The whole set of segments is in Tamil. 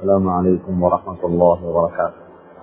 السلام عليكم ورحمة الله وبركاته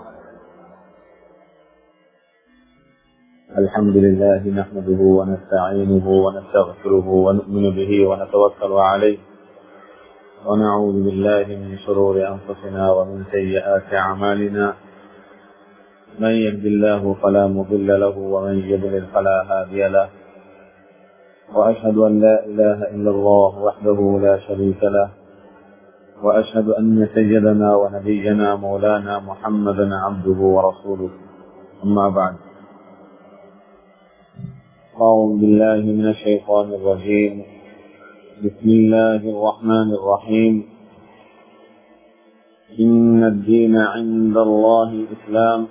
الحمد لله نحمده ونستعينه ونستغفره ونؤمن به ونتوكل عليه ونعوذ بالله من شرور أنفسنا ومن سيئات أعمالنا من يهد الله فلا مضل له ومن يضلل فلا هادي له وأشهد أن لا إله إلا الله وحده لا شريك له وأشهد أن سيدنا ونبينا مولانا محمدا عبده ورسوله أما بعد أعوذ بالله من الشيطان الرجيم بسم الله الرحمن الرحيم إن الدين عند الله الإسلام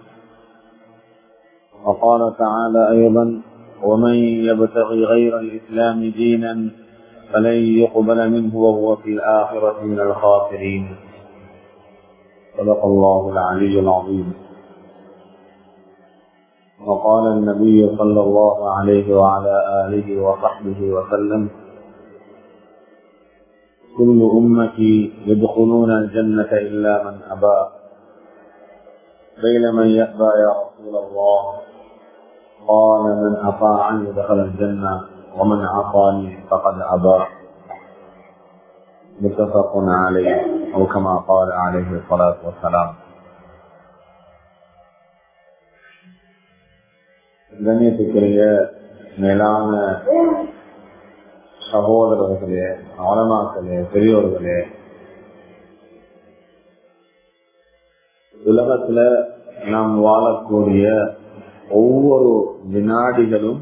وقال تعالى أيضا ومن يبتغي غير الإسلام دينا فلن يقبل منه وهو في الآخرة من الخاسرين صدق الله العلي العظيم وقال النبي صلى الله عليه وعلى آله وصحبه وسلم كل أمتي يدخلون الجنة إلا من أبى قيل من يأبى يا رسول الله قال من أطاعني دخل الجنة ومن عصاني فقد أبى متفق عليه أو كما قال عليه الصلاة والسلام கண்ணியத்துக்குரிய மேலான சகோதரர்களே ஆலமாக்களே பெரியோர்களே உலகத்துல நாம் வாழக்கூடிய ஒவ்வொரு வினாடிகளும்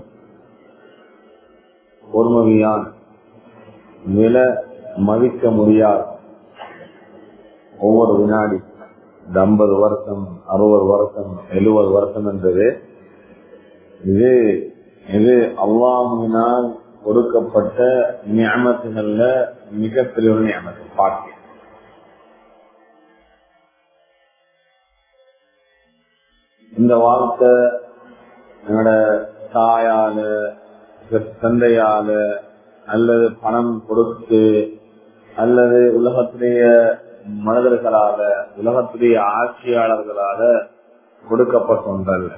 பொறுமதியான் விலை மதிக்க முடியாது ஒவ்வொரு வினாடி இந்த ஐம்பது வருஷம் அறுபது வருஷம் எழுபது வருஷம் என்பது இது இது அல்லாஹினால் கொடுக்கப்பட்ட நியமத்துகள்ல மிகப்பெரிய ஒரு நியமத்து பாக்கியம் இந்த வாழ்க்கை என்னோட தாயால தந்தையால அல்லது பணம் கொடுத்து அல்லது உலகத்துடைய மனிதர்களால உலகத்துடைய ஆட்சியாளர்களால கொடுக்கப்பட்ட ஒன்றல்ல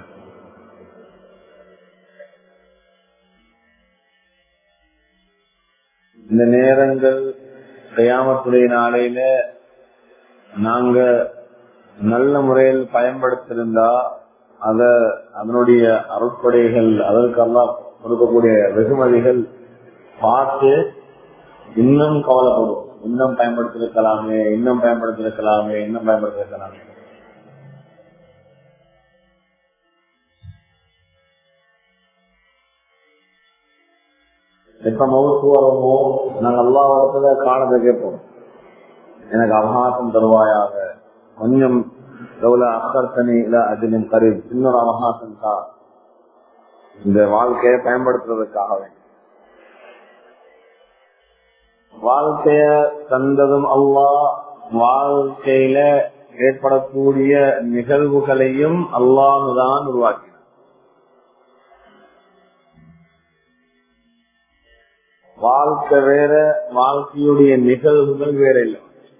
இந்த நேரங்கள் கையாமத்துடைய நாளையில நாங்க நல்ல முறையில் பயன்படுத்திருந்தா அத அதனுடைய அருட்படைகள் அதற்கெல்லாம் கொடுக்கக்கூடிய வெகுமதிகள் பார்த்து இன்னும் கவலைப்படும் இன்னும் பயன்படுத்திருக்கலாமே இன்னும் பயன்படுத்திருக்கலாமே இன்னும் பயன்படுத்திருக்கலாமே எப்ப மவுத்து வரமோ நாங்க எல்லா இடத்துல காலத்தை கேட்போம் எனக்கு அவகாசம் தருவாயாக கொஞ்சம் எவ்வளவு அக்கர்த்தனி இல்ல அதிலும் கரு இன்னொரு அவகாசம் தான் இந்த வாழ்க்கையை பயன்படுத்துறதுக்காகவே வாழ்க்கைய தந்ததும் அல்லா வாழ்க்கையில ஏற்படக்கூடிய நிகழ்வுகளையும் அல்லாஹுதான் உருவாக்கினார் வாழ்க்கை வேற வாழ்க்கையுடைய நிகழ்வுகள் வேற இல்லை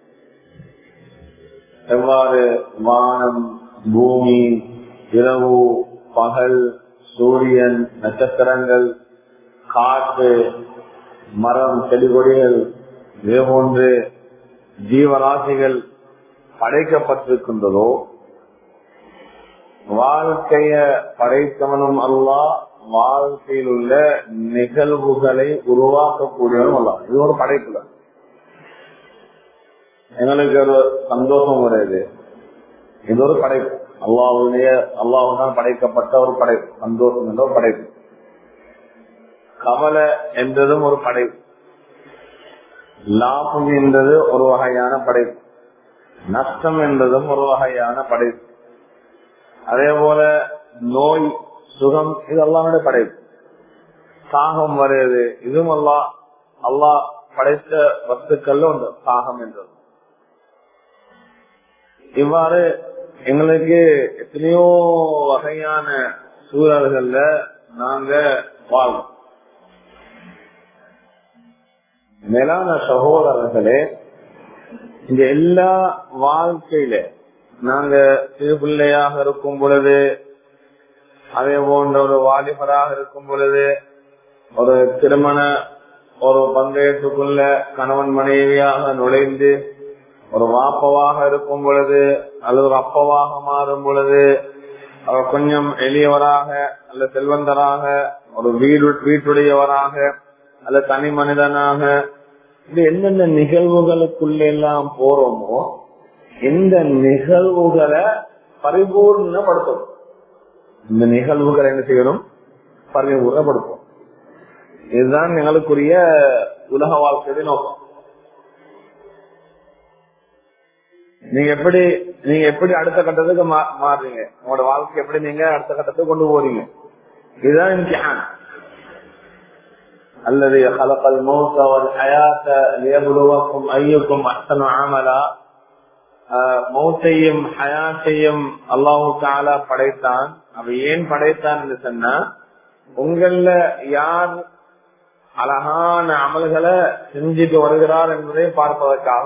எவ்வாறு வானம் பூமி இரவு பகல் சூரியன் நட்சத்திரங்கள் காற்று மரம் செடி கொடிகள் இதே போன்று ஜீவராசிகள் படைக்கப்பட்டிருக்கின்றதோ வாழ்க்கைய படைத்தவனும் அல்லா வாழ்க்கையில் உள்ள நிகழ்வுகளை உருவாக்கக்கூடியவனும் அல்ல இது ஒரு படைப்புல எங்களுக்கு ஒரு சந்தோஷம் வருது இது ஒரு படைப்பு அல்லாவுடைய அல்லாவுதான் படைக்கப்பட்ட ஒரு படைப்பு சந்தோஷம் என்ற ஒரு படைப்பு கவலை என்றதும் ஒரு படைப்பு லாபம் என்றது ஒரு வகையான படைப்பு நஷ்டம் என்பதும் ஒரு வகையான படைப்பு அதே போல நோய் சுகம் இது அல்லாவுடைய படைப்பு சாகம் வருது இதுவும் அல்லா அல்லா படைத்த வஸ்துக்கள் ஒன்று சாகம் என்றது இவ்வாறு எங்களுக்கு எத்தனையோ வகையான சூழல்கள்ல நாங்க வாழ்வோம் மேலான சகோதரர்களே இந்த எல்லா வாழ்க்கையில நாங்க சிறு பிள்ளையாக இருக்கும் பொழுது அதே போன்ற ஒரு வாலிபராக இருக்கும் பொழுது ஒரு திருமண ஒரு பந்தயத்துக்குள்ள கணவன் மனைவியாக நுழைந்து ஒரு வாப்பவாக இருக்கும் பொழுது அல்லது ஒரு அப்பவாக மாறும் பொழுது அவர் கொஞ்சம் எளியவராக அல்ல செல்வந்தராக ஒரு வீடு வீட்டுடையவராக அல்ல தனி மனிதனாக இது எந்தெந்த நிகழ்வுகளுக்குள்ள எல்லாம் போறோமோ இந்த நிகழ்வுகளை பரிபூர்ணப்படுத்தும் இந்த நிகழ்வுகளை என்ன செய்யணும் பரிபூர்ணப்படுத்தும் இதுதான் எங்களுக்குரிய உலக வாழ்க்கையுடைய நோக்கம் நீங்க எப்படி நீங்க எப்படி அடுத்த கட்டத்துக்கு மாறுறீங்க உங்களோட வாழ்க்கை எப்படி நீங்க அடுத்த கட்டத்துக்கு கொண்டு போறீங்க இதுதான் இம்திஹான் الذي خلق الموت والحياة ليبلوكم أيكم أحسن عملا மௌத்தையும் ஹயாத்தையும் அல்லாஹு தாலா படைத்தான் அவ ஏன் படைத்தான் சொன்னா உங்கள யார் அழகான அமல்களை செஞ்சுட்டு வருகிறார் என்பதை பார்ப்பதற்காக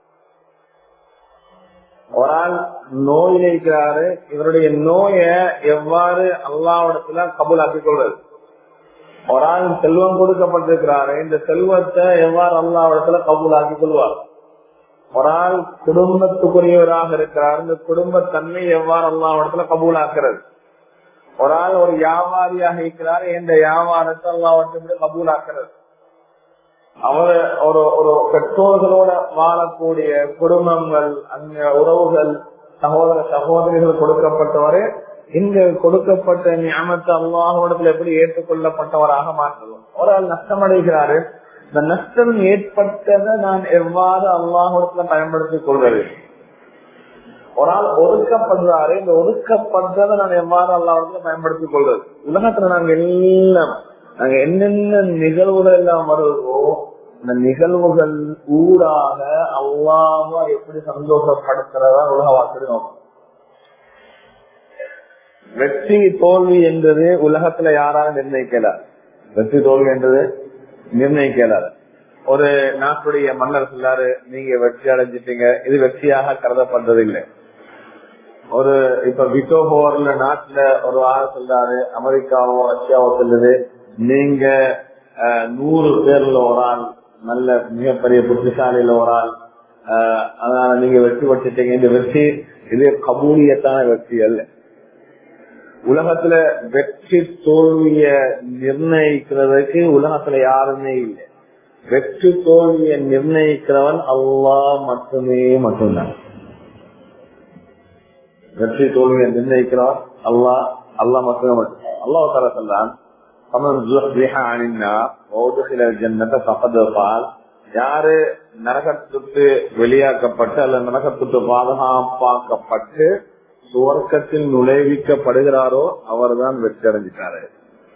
ஒரு ஆள் நோயில் இருக்கிறாரு இவருடைய நோய எவ்வாறு அல்லாவிடத்துல கபூலாக்கிக் கொள்வது ஒரு ஆள் செல்வம் கொடுக்கப்பட்டிருக்கிறாரு இந்த செல்வத்தை எவ்வாறு அல்லாவிடத்துல கபூலாக்கிக் கொள்வார் ஒரு ஆள் குடும்பத்துக்குரியவராக இருக்கிறார் இந்த குடும்ப தன்மை எவ்வாறு அல்லாவிடத்துல கபூலாக்குறது ஒரு ஆள் ஒரு வியாபாரியாக இருக்கிறார் இந்த வியாபாரத்தை அல்லாவிடத்துல கபூலாக்குறது அவர் ஒரு ஒரு பெற்றோர்களோட வாழக்கூடிய குடும்பங்கள் அங்க உறவுகள் சகோதர சகோதரிகள் கொடுக்கப்பட்டவரு இந்த கொடுக்கப்பட்ட ஞாபகத்தை அல்லாஹோடத்துல எப்படி ஏற்றுக்கொள்ளப்பட்டவராக மாற்றுவோம் ஒரு ஆள் நஷ்டமடைகிறாரு இந்த நஷ்டம் ஏற்பட்டதை நான் எவ்வாறு அல்லாஹோடத்துல பயன்படுத்திக் கொள்வது ஒரு ஆள் ஒதுக்கப்படுறாரு இந்த ஒதுக்கப்படுறதை நான் எவ்வாறு அல்லாஹோடத்துல பயன்படுத்திக் கொள்வது உலகத்துல நாங்க எல்லாம் நாங்க என்னென்ன நிகழ்வுகள் எல்லாம் வருவதோ இந்த நிகழ்வுகள் ஊடாக அல்லாம எப்படி சந்தோஷப்படுத்துறதா உலக வாசல் நோக்கம் வெற்றி தோல்வி என்றது உலகத்துல யாராலும் நிர்ணயிக்கல வெற்றி தோல்வி என்றது நிர்ணயிக்கல ஒரு நாட்டுடைய மன்னர் சொல்லாரு நீங்க வெற்றி அடைஞ்சிட்டீங்க இது வெற்றியாக கருதப்படுறது இல்லை ஒரு இப்ப விட்டோ போர்ல நாட்டுல ஒரு ஆள் சொல்றாரு அமெரிக்காவோ ரஷ்யாவோ சொல்லுது நீங்க நூறு பேர்ல ஒரு ஆள் நல்ல மிகப்பெரிய புத்திசாலியில ஒரு ஆள் அதனால நீங்க வெற்றி பட்டுட்டீங்க இந்த வெற்றி இது கபூலியத்தான வெற்றி அல்ல உலகத்துல வெற்றி தோல்விய நிர்ணயிக்கிறதுக்கு உலகத்துல யாருமே இல்லை வெற்றி தோல்வியை நிர்ணயிக்கிறவன் அல்லா மட்டுமே மட்டும்தான் வெற்றி தோல்வியை நிர்ணயிக்கிறவன் அல்லா அல்லா மட்டுமே மட்டும் அல்லாஹ் தால சொல்றான் யாரு நரகத்துக்கு வெளியாக்கப்பட்டு அல்லது நரகத்துக்கு பாதுகாப்பாக்கப்பட்டு சுவர்க்கத்தில் நுழைவிக்கப்படுகிறாரோ அவர் தான் வெற்றி அடைஞ்சிட்டாரு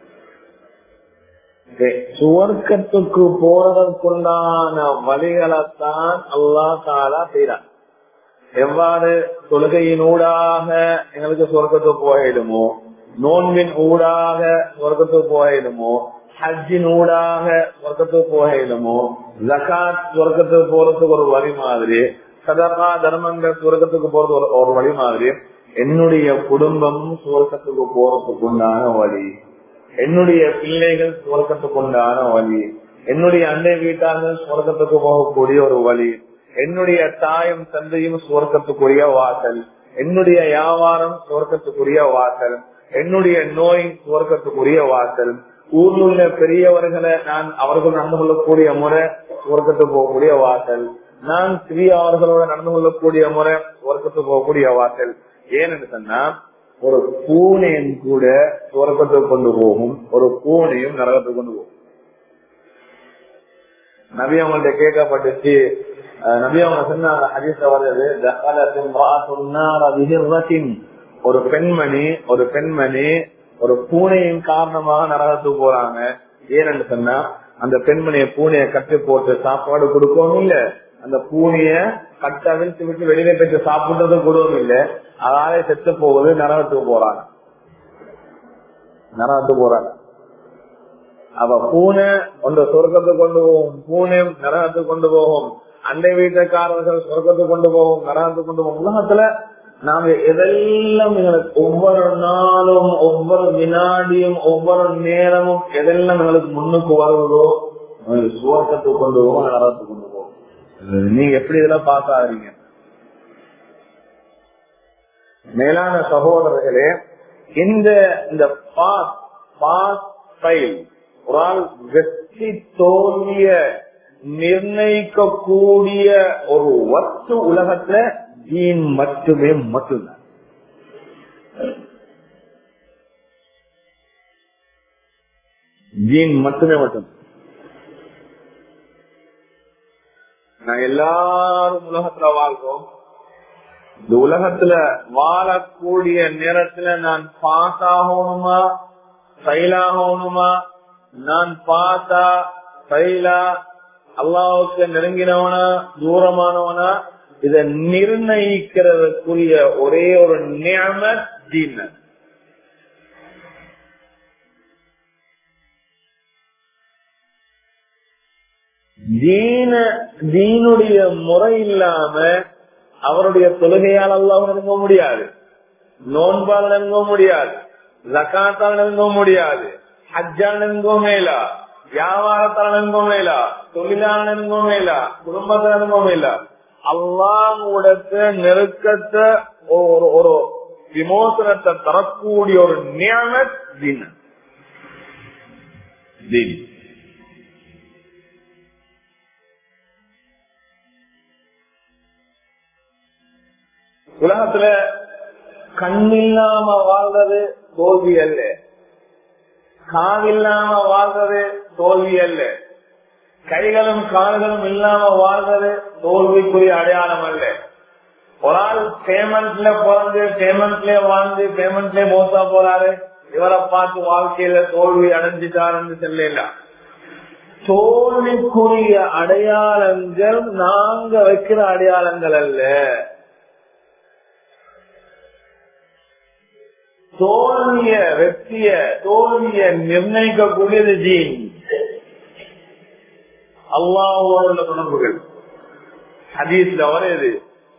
சுவர்க்கத்துக்கு போறதற்குண்டான வழிகளைத்தான் அல்லா தாலா செய்யறான் எவ்வாறு தொழுகையின் ஊடாக எங்களுக்கு சொர்க்கத்துக்கு போயிடுமோ நோன்பின் ஊடாக சொர்க்கத்துக்கு போயிடுமோ ஹஜ்ஜின் ஊடாக சொர்க்கத்துக்கு போயிடுமோ ஜகாத் சொர்க்கத்துக்கு போறதுக்கு ஒரு வழி மாதிரி சதர்மா தர்மங்கள் சொர்க்கத்துக்கு போறது ஒரு வழி மாதிரி என்னுடைய குடும்பம் சுவர்க்கத்துக்கு போறதுக்கு உண்டான வழி என்னுடைய பிள்ளைகள் சுவர்க்கத்துக்கு உண்டான வழி என்னுடைய அண்டை வீட்டார்கள் சுவர்க்கத்துக்கு போகக்கூடிய ஒரு வழி என்னுடைய தாயும் தந்தையும் சுவர்க்கத்துக்குரிய வாசல் என்னுடைய வியாபாரம் சுவர்க்கத்துக்குரிய வாசல் என்னுடைய நோய் சுவர்க்கத்துக்குரிய வாசல் ஊர்ல உள்ள பெரியவர்களை நான் அவர்கள் நடந்து கொள்ளக்கூடிய முறை சுவர்க்கத்துக்கு போகக்கூடிய வாசல் நான் சிறியவர்களோட நடந்து கொள்ளக்கூடிய முறை சுவர்க்கத்துக்கு போகக்கூடிய வாசல் ஏன்னு சொன்னா ஒரு பூனையும் கூட சுவர்க்கத்துக்கு கொண்டு போகும் ஒரு பூனையும் நரகத்துக்கு கொண்டு போகும் நபி அவங்கள்ட்ட கேட்கப்பட்டுச்சு நபி அவங்க சொன்னாங்க ஹரிச வருது ஒரு பெண்மணி ஒரு பெண்மணி ஒரு பூனையின் காரணமாக நரகத்துக்கு போறாங்க ஏன்னு சொன்னா அந்த பெண்மணிய பூனைய கட்டி போட்டு சாப்பாடு கொடுக்கவும் இல்ல அந்த பூனைய கட்ட அவிழ்த்து விட்டு வெளியில போயிட்டு சாப்பிடுறதும் கூடவும் இல்ல அதாலே செத்து போகுது நரகத்துக்கு போறாங்க நரகத்துக்கு போறாங்க அவ பூனை ஒன்று சொர்க்கத்துக்கு கொண்டு போகும் பூனை நரகத்துக்கு கொண்டு போகும் அண்டை வீட்டுக்காரர்கள் சொர்க்கத்துக்கு கொண்டு போவோம் நரகத்துக்கு கொண்டு போவோம் உலகத்துல நாங்க எதெல்லாம் எங்களுக்கு ஒவ்வொரு நாளும் ஒவ்வொரு வினாடியும் ஒவ்வொரு நேரமும் எதெல்லாம் எங்களுக்கு முன்னுக்கு வருவதோ சுவர்க்கத்துக்கு கொண்டு போவோம் நரகத்துக்கு கொண்டு போவோம் நீங்க எப்படி இதெல்லாம் பார்க்காதீங்க மேலான சகோதரர்களே இந்த இந்த பாஸ் பாஸ் ஃபைல் ஒரு ஆள் வெற்றி தோல்விய நிர்ணயிக்கக்கூடிய ஒரு வஸ்து உலகத்துல ஜீன் மட்டுமே மட்டும்தான் ஜீன் மட்டுமே மட்டும் நான் எல்லாரும் உலகத்துல வாழ்றோம் இந்த உலகத்துல வாழக்கூடிய நேரத்துல நான் பாஸ் ஆகணுமா ஃபெயில் ஆகணுமா நான் பாஸா ஃபெயிலா அல்லாவுக்கு நெருங்கினவனா தூரமானவனா இதை நிர்ணயிக்கிறதுக்குரிய ஒரே ஒரு நியம தீன தீன தீனுடைய முறை இல்லாம அவருடைய தொழுகையால் அல்லாஹ் நெருங்க முடியாது நோன்பால் நெருங்க முடியாது ஜக்காத்தால் நெருங்க முடியாது ஹஜ்ஜால் நெருங்க மேலா வியாபாரத்தால் நெருங்க மேலா தொழிலால் நெருங்க மேலா குடும்பத்தால் நெருங்க மேலா அல்லாஹுடத்த நெருக்கத்தை ஒரு ஒரு விமோசனத்தை தரக்கூடிய ஒரு நியமத் தீன் தீன் உலகத்துல கண்ணில்லாம வாழ்றது தோல்வி அல்ல காதில்லாம வாழ்றது தோல்வி அல்ல கைகளும் கால்களும் இல்லாம வாழ்றது தோல்விக்குரிய அடையாளம் அல்ல ஒரு ஆள் பேமெண்ட்ல பிறந்து பேமெண்ட்ல வாழ்ந்து பேமெண்ட்ல மோசா போறாரு இவரை பார்த்து வாழ்க்கையில தோல்வி அடைஞ்சிட்டாருன்னு சொல்லல தோல்விக்குரிய அடையாளங்கள் நாங்க வைக்கிற அடையாளங்கள் அல்ல தோல்விய வெற்றிய தோல்விய நிர்ணயிக்கக்கூடியது ஜீன் அல்லாஹோட உள்ள தொடர்புகள் ஹதீஸ்ல வருது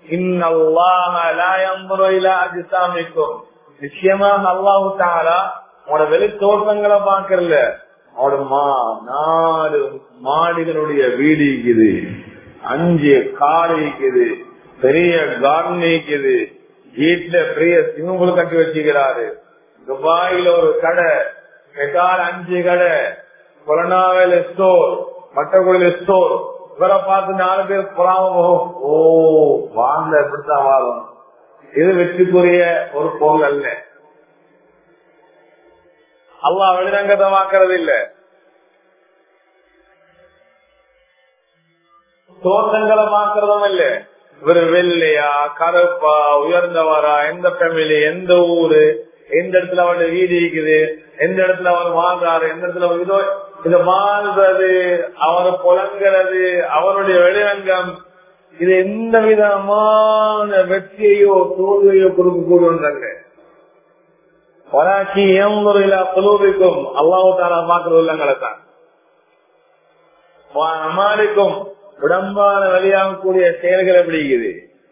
நிச்சயமாக அல்லாஹு தாரா அவனோட வெளி தோற்றங்களை பாக்கல அவனோட மா நாலு மாடிகளுடைய வீடு இருக்குது அஞ்சு கார் இருக்குது பெரிய கார்டன் இருக்குது வீட்டுல பெரிய சிவங்குள் கட்டி வச்சுக்கிறாரு துபாயில ஒரு கடை மெட்டால் அஞ்சு கடை கொலனாவேல ஸ்டோர் மட்டக்குடியில ஸ்டோர் இவரை பார்த்து நாலு பேர் புறாம ஓ வாழ்ந்த எப்படித்தான் வாழும் இது வெற்றிக்குரிய ஒரு பொருள் அல்ல அல்லா வெளிரங்கத்தை வாக்குறது இல்ல தோட்டங்களை மாக்குறதும் இல்ல இவர் வெள்ளையா கருப்பா உயர்ந்தவரா எந்த ஃபேமிலி எந்த ஊரு எந்த இடத்துல அவருடைய வீடு இருக்குது எந்த இடத்துல அவர் வாழ்றாரு எந்த இடத்துல அவர் இதோ இது வாழ்றது அவர் புலங்கிறது அவருடைய வெளிரங்கம் இது எந்த விதமான வெற்றியையோ தோல்வியோ கொடுக்கக்கூடிய வராட்சி ஏமுறையில குழுவிக்கும் அல்லாஹு தாரா பார்க்கிற உள்ளங்களை தான் அமாலிக்கும் உடம்பான வெளியாகக்கூடிய செயல்கள் எப்படி இருக்குது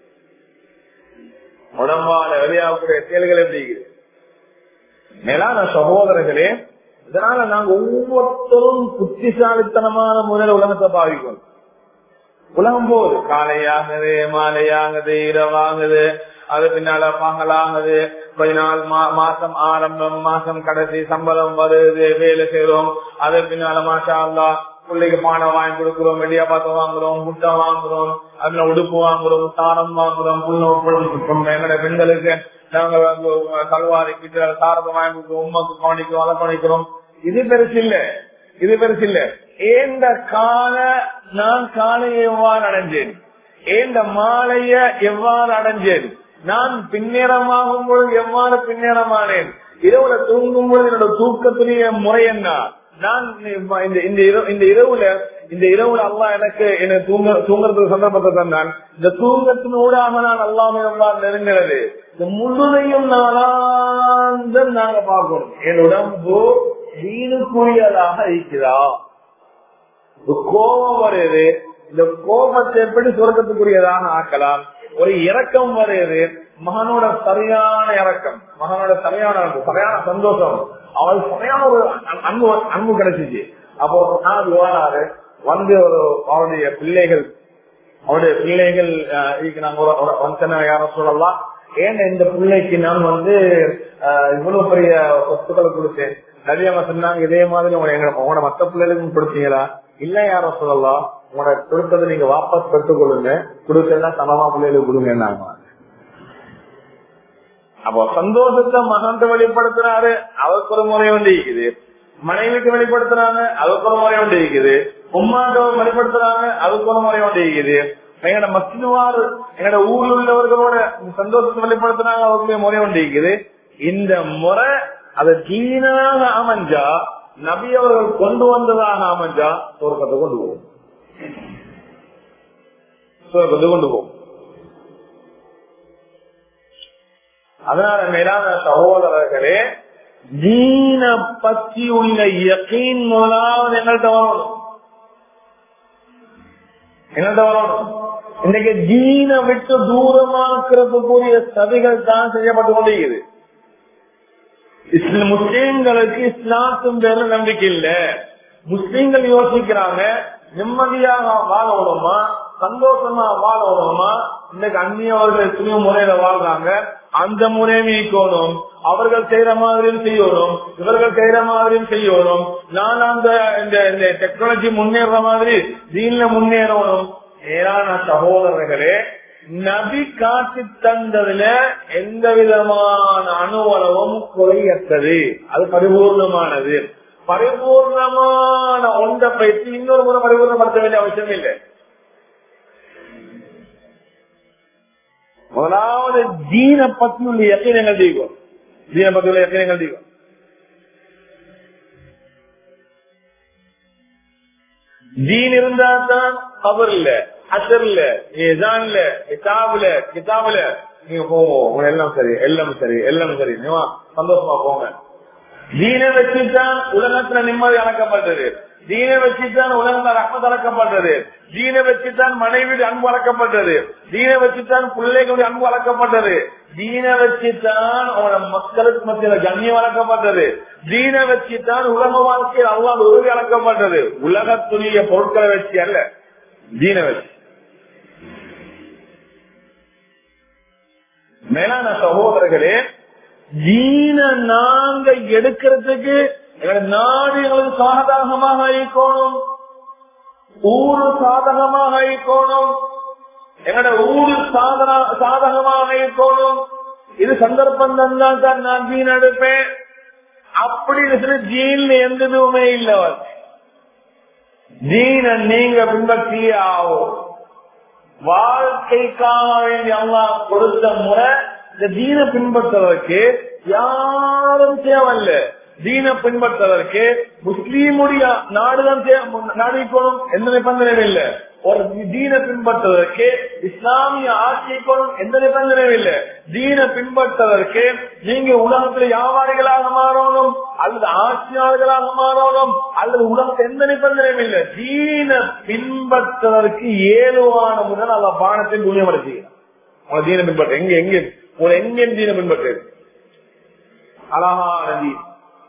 உடம்பான வெளியாகக்கூடிய செயல்கள் எப்படி இருக்குது மேலான சகோதரர்களே இதனால நாங்க ஒவ்வொருத்தரும் புத்திசாலித்தனமான முறையில் உலகத்தை பாவிக்கணும் உலகம் போகுது காலையாகுது மாலையாகுது இரவாகுது அது பின்னால பகலாகுது கொஞ்ச நாள் மாசம் ஆரம்பம் மாசம் கடைசி சம்பளம் வருது வேலை செய்யறோம் அது பின்னால மாஷா அல்லா பிள்ளைக்கு பானை வாங்கி கொடுக்கிறோம் வெள்ளியா பாத்திரம் வாங்குறோம் முட்டை வாங்குறோம் அதுல உடுப்பு வாங்குறோம் சாரம் வாங்குறோம் புள்ள எங்களோட பெண்களுக்கு நாங்க சல்வாரி கிட்ட சாரத்தை வாங்கி கொடுக்கிறோம் உமாக்கு கவனிக்கிறோம் அதை கவனிக்கிறோம் இது பெருசு இல்ல இது பெருசு இல்ல ஏந்த கால நான் காலையை எவ்வாறு அடைஞ்சேன் ஏந்த மாலைய எவ்வாறு அடைஞ்சேன் நான் பின்னேரமாகும் பொழுது எவ்வாறு பின்னேரமானேன் இரவுல தூங்கும் பொழுது என்னோட தூக்கத்துடைய முறை என்ன நான் இந்த இந்த இரவுல இந்த இரவுல அல்லா எனக்கு என்ன தூங்க தூங்குறதுக்கு சந்தர்ப்பத்தை தந்தான் இந்த தூங்கத்தின் ஊடாக நான் அல்லாமே எவ்வாறு நெருங்கிறது இந்த முழுதையும் நாளாந்தம் நாங்க பார்க்கணும் என் உடம்பு வீணுக்குரியதாக இருக்கிறா கோபம் வருது இந்த கோபத்தை எப்படி சுரக்கத்துக்குரியதாக ஆக்கலாம் ஒரு இறக்கம் வருது மகனோட சரியான இறக்கம் மகனோட சரியான அன்பு சரியான சந்தோஷம் அவள் சரியான ஒரு அன்பு அன்பு கிடைச்சிச்சு அப்போ ஒரு நாள் வாராரு வந்து ஒரு அவருடைய பிள்ளைகள் அவருடைய பிள்ளைகள் அஹ், இதுக்கு நாங்க ஒரு ஒரு வந்தன யாரும் சொல்லலாம் ஏன் இந்த பிள்ளைக்கு நான் வந்து அஹ், இவ்வளவு பெரிய சொத்துக்களை கொடுத்தேன் நதியம்மா சொன்னாங்க இதே மாதிரி உங்க எங்க உங்களோட மத்த பிள்ளைகளுக்கும் கொடுத்தீங்களா இல்ல யாரும் சொல்லலாம் உங்களோட கொடுத்ததை நீங்க வாபஸ் பெற்றுக் கொள்ளுங்க கொடுத்தா சமமா பிள்ளைகளுக்கு கொடுங்க அப்போ சந்தோஷத்தை மகன்ட்டு வெளிப்படுத்துறாரு அவருக்கு ஒரு முறை ஒன்று இருக்குது மனைவிக்கு வெளிப்படுத்துறாங்க அதுக்கு ஒரு முறை ஒன்று இருக்குது உம்மாட்ட வெளிப்படுத்துறாங்க அதுக்கு ஒரு முறை ஒன்று இருக்குது எங்கட மசிதுவார் எங்கட ஊர்ல உள்ளவர்களோட சந்தோஷத்தை வெளிப்படுத்துறாங்க அதுக்கு முறை ஒன்று இருக்குது இந்த முறை அது தீனாக அமைஞ்சா நபி அவர்கள் கொண்டு வந்ததாக அமைஞ்சா சொர்க்கத்தை கொண்டு போகும் சொர்க்கத்தை கொண்டு போகும் அதனால மேலான சகோதரர்களே தீன பற்றி உள்ள யக்கீன் முதலாவது எங்கள்கிட்ட வரணும் எங்கள்கிட்ட வரணும் இன்னைக்கு தீன விட்டு தூரமாக்குறதுக்குரிய சதிகள் தான் செய்யப்பட்டு கொண்டிருக்குது இஸ்ல- முஸ்லிம்களுக்கு இஸ்லாத்தின் பேர்ல நம்பிக்கை இல்ல முஸ்லிம்கள் யோசிக்கிறாங்க நிம்மதியாக வாழணுமா சந்தோஷமா வாழணுமா இன்னைக்கு அந்நியவர்கள் எத்தனையோ முறையில வாழ்றாங்க அந்த முறையும் நீக்கணும் அவர்கள் செய்யற மாதிரியும் செய்யணும் இவர்கள் செய்யற மாதிரியும் செய்யணும் நான் அந்த இந்த இந்த டெக்னாலஜி முன்னேற மாதிரி தீன்ல முன்னேறணும் ஏரான சகோதரர்களே நபி காட்டி தந்ததுல எந்த விதமான அணுவளவும் குறையற்றது அது பரிபூர்ணமானது பரிபூர்ணமான ஒன்றை பயிற்சி இன்னொரு முறை பரிபூர்ணப்படுத்த வேண்டிய அவசியம் இல்லை முதலாவது தீன பத்தி உள்ள எத்தனைகள் தீகம் தீன பத்தி உள்ள எத்தனைகள் தீகம் தீன் இருந்தா தான் கபர் இல்ல அசர் இல்ல ஏதான் இல்ல கிதாபுல கிதாபுல நீங்க போவோம் உங்க எல்லாம் சரி எல்லாம் சரி எல்லாம் சரி நீங்க சந்தோஷமா போங்க தீனை வச்சுதான் உலகத்துல நிம்மதி அடக்கப்பட்டது தீனை வச்சுதான் உலகத்துல ரஹ்மத் அடக்கப்பட்டது தீனை வச்சுதான் மனைவி அன்பு அடக்கப்பட்டது தீனை வச்சுதான் பிள்ளைகளுடைய அன்பு அடக்கப்பட்டது தீனை வச்சுதான் அவன மக்களுக்கு மத்தியில கண்ணியம் வளர்க்கப்பட்டது தீனை வச்சுதான் உலக வாழ்க்கையில் அல்லாத உறுதி அடக்கப்பட்டது உலகத்துடைய பொருட்களை வச்சு அல்ல தீனை வச்சு மேலான சகோதரர்களே தீன நாங்க எடுக்கிறதுக்கு எங்களோட நாடு எங்களுக்கு சாதகமாக இருக்கணும் ஊரு சாதகமாக இருக்கணும் எங்களோட ஊரு சாதன சாதகமாக இருக்கணும் இது சந்தர்ப்பம் தந்தால் தான் நான் தீன் எடுப்பேன் அப்படின்னு சொல்லி தீன்ல எந்த இதுவுமே இல்லை தீன நீங்க பின்பற்றியே ஆகும் வாழ்க்கைக்காக வேண்டி அல்லாஹ் கொடுத்த முறை இந்த தீன பின்பற்றுவதற்கு யாரும் தேவையில்ல தீன பின்பற்றுவதற்கு முஸ்லீமுடைய நாடுதான் நாடிக்கணும் எந்த நிபந்தனையும் இல்ல ஒரு தீன பின்பற்றுவதற்கு இஸ்லாமிய ஆட்சிக்கணும் எந்த நிபந்தனையும் இல்ல தீன பின்பற்றுவதற்கு நீங்க உலகத்துல வியாபாரிகளாக மாறணும் அல்லது ஆட்சியாளர்களாக மாறணும் அல்லது உலகத்துல எந்த நிபந்தனையும் இல்ல தீன பின்பற்றுவதற்கு ஏதுவான முதல் அல்ல பானத்தை புண்ணியமடைச்சுக்கிறான் உங்களை தீன பின்பற்ற எங்க எங்க உங்களை எங்க தீன பின்பற்று அழகான தீன்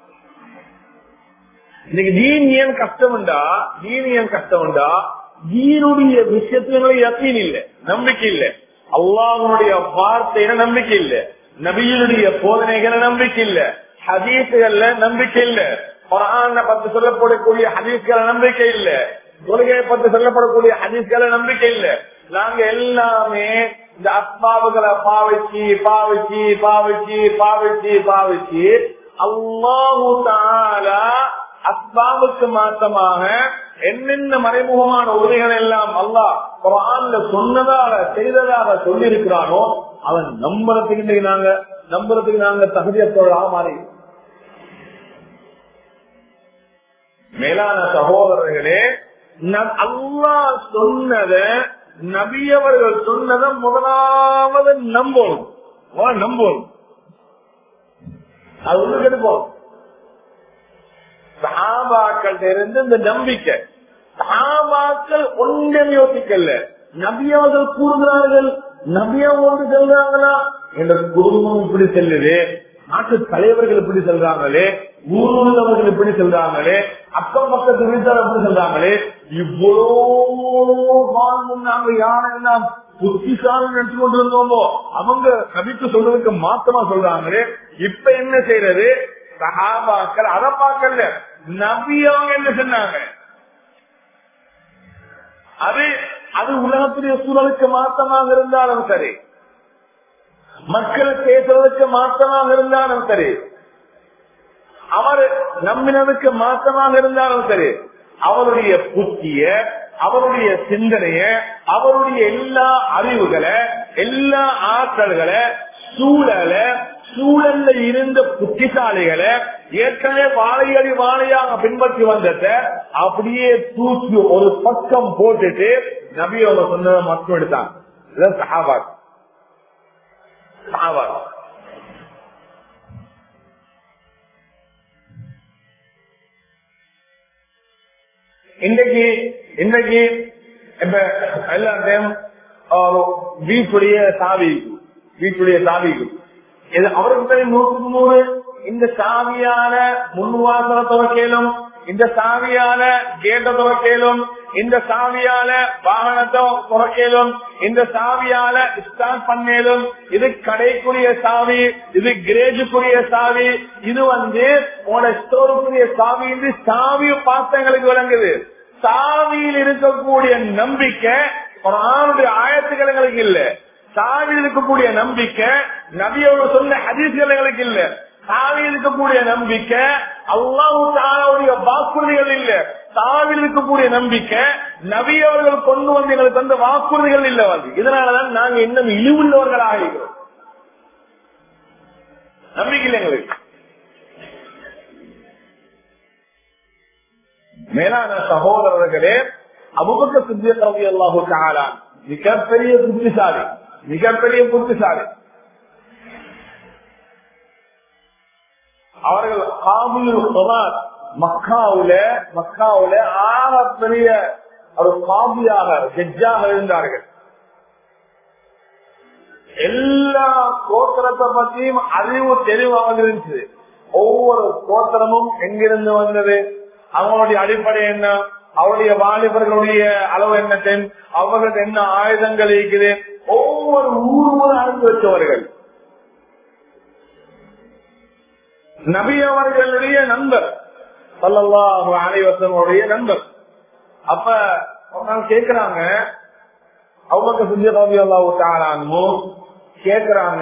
இன்னைக்கு தீன் ஏன் கஷ்டம்டா தீன் ஏன் கஷ்டம்டா தீனுடைய விஷயத்துல யக்கீன் இல்ல நம்பிக்கை இல்ல அல்லாஹனுடைய வார்த்தையில நம்பிக்கை இல்ல நபியினுடைய போதனைகளை நம்பிக்கை இல்ல ஹதீசுகள்ல நம்பிக்கை இல்ல குரான பத்து சொல்லப்படக்கூடிய ஹதீஸ்கள நம்பிக்கை இல்ல தொழுகையை பத்தி சொல்லப்படக்கூடிய ஹதீஸ்கள நம்பிக்கை இல்ல நாங்க எல்லாமே இந்த அஸ்பாபுகளை பாவிச்சு பாவிச்சு பாவிச்சு பாவிச்சு பாவிச்சு அல்லாஹு தாலா அஸ்பாபுக்கு மாற்றமாக என்னென்ன மறைமுகமான உதவிகள் எல்லாம் அல்லாஹ் குரான்ல சொன்னதாக செய்ததாக சொல்லி இருக்கிறானோ அவன் நம்புறதுக்கு இன்னைக்கு நாங்க நம்புறதுக்கு நாங்க தகுதியத்தோழாக மாறி மேலான சகோதரர்களே அல்லாஹ் சொன்னத நபியவர்கள் சொன்னதை முதலாவது நம்பணும் நம்பணும் அது ஒண்ணு கெடுப்போம் சஹாபாக்கள் இருந்து இந்த நம்பிக்கை சாபாக்கள் ஒன்றும் யோசிக்கல நபியவர்கள் கூறுகிறார்கள் நபியா ஒன்று செல்றாங்களா என்ற குடும்பம் இப்படி செல்லுது நாட்டு தலைவர்கள் இப்படி செல்றாங்களே ஊர் உள்ளவர்கள் இப்படி செல்றாங்களே அக்கம் பக்கத்து வீட்டார் எப்படி செல்றாங்களே இவ்வளோ காலம் நாங்க யாரெல்லாம் புத்திசாலி நினைச்சு கொண்டிருந்தோமோ அவங்க நபிக்கு சொல்றதுக்கு மாத்தமா சொல்றாங்களே இப்ப என்ன செய்யறது சகாபாக்கள் அதை பார்க்கல நபி அவங்க என்ன சொன்னாங்க அது அது உலகத்துடைய சூழலுக்கு மாற்றமாக இருந்தாலும் சரி மக்கள் பேசுறதுக்கு மாற்றமாக இருந்தாலும் சரி அவர் நம்பினதுக்கு மாற்றமாக இருந்தாலும் சரி அவருடைய புத்திய அவருடைய சிந்தனைய அவருடைய எல்லா அறிவுகளை எல்லா ஆற்றல்களை சூழலை சூழல்ல இருந்த புத்திசாலிகளை ஏற்கனவே வாழையடி வாழையாக பின்பற்றி வந்தத அப்படியே தூக்கி ஒரு பக்கம் போட்டுட்டு நபி அவங்க சொன்னதை மட்டும் எடுத்தாங்க இதுதான் சஹாபாத் சஹாபாத் இன்னைக்கு இன்னைக்கு இப்ப எல்லாத்தையும் வீட்டுடைய சாவி வீட்டுடைய சாவி இது அவருக்கு தெரியும் நூற்றுக்கு நூறு இந்த சாவியால முன்வாசல துவக்கலும் இந்த சாவியால கேட்ட துவக்கலும் இந்த சாவியால வாகனத்தை துறக்கலும் இந்த சாவியால ஸ்டார்ட் பண்ணலும் இது கடைக்குரிய சாவி இது கிரேஜுக்குரிய சாவி இது வந்து உங்களோட ஸ்டோருக்குரிய சாவி இது சாவியை பார்த்த எங்களுக்கு விளங்குது சாவியில் இருக்கக்கூடிய நம்பிக்கை ஒரு ஆணுடைய ஆயத்துக்கள் எங்களுக்கு இல்ல சாவியில் இருக்கக்கூடிய நம்பிக்கை நபியோட சொன்ன ஹதீஸ்கள் எங்களுக்கு இல்ல சாவியில் இருக்கக்கூடிய நம்பிக்கை அல்லாஹு தாலாவுடைய வாக்குறுதிகள் இல்ல சாவில் இருக்கக்கூடிய நம்பிக்கை நபியவர்கள் கொண்டு வந்து எங்களுக்கு தந்த வாக்குறுதிகள் இல்ல வந்து இதனாலதான் நாங்க இன்னும் இழிவுள்ளவர்களாக இருக்கிறோம் நம்பிக்கை இல்லை எங்களுக்கு மேலான சகோதரர்களே அபுபக்க சித்திய கல்வி அல்லாஹு தாலா மிகப்பெரிய புத்திசாலி மிகப்பெரிய புத்திசாலி அவர்கள் காபுல் குமார் மக்காவுல மக்காவுல ஆக பெரிய ஒரு காபியாக ஜட்ஜாக இருந்தார்கள் எல்லா கோத்திரத்தை பற்றியும் அறிவு தெளிவாக இருந்துச்சு ஒவ்வொரு கோத்திரமும் எங்கிருந்து வந்தது அவங்களுடைய அடிப்படை என்ன அவருடைய வாலிபர்களுடைய அளவு என்ன தென் அவர்களுக்கு என்ன ஆயுதங்கள் இருக்குது ஒவ்வொரு ஊரும் அறிந்து வச்சவர்கள் நபி அவர்களுடைய நண்பர் சல்லல்லாஹு அனைவசனுடைய நண்பர் அப்ப அவங்க கேக்குறாங்க அவங்க சுஜி ரவி அல்லாஹு தாரானோ கேக்குறாங்க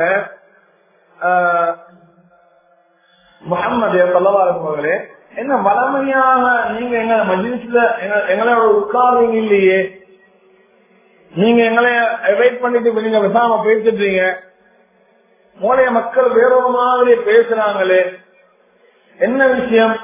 முகம்மது சல்லவாரே என்ன வளமையாக நீங்க எங்க மஜிலிஸ்ல எங்களோட உட்கார்றீங்க இல்லையே நீங்க எங்களை வெயிட் பண்ணிட்டு நீங்க விசாம பேசிட்டீங்க மூலைய மக்கள் வேற ஒரு மாதிரி பேசுறாங்களே என்ன விஷயம்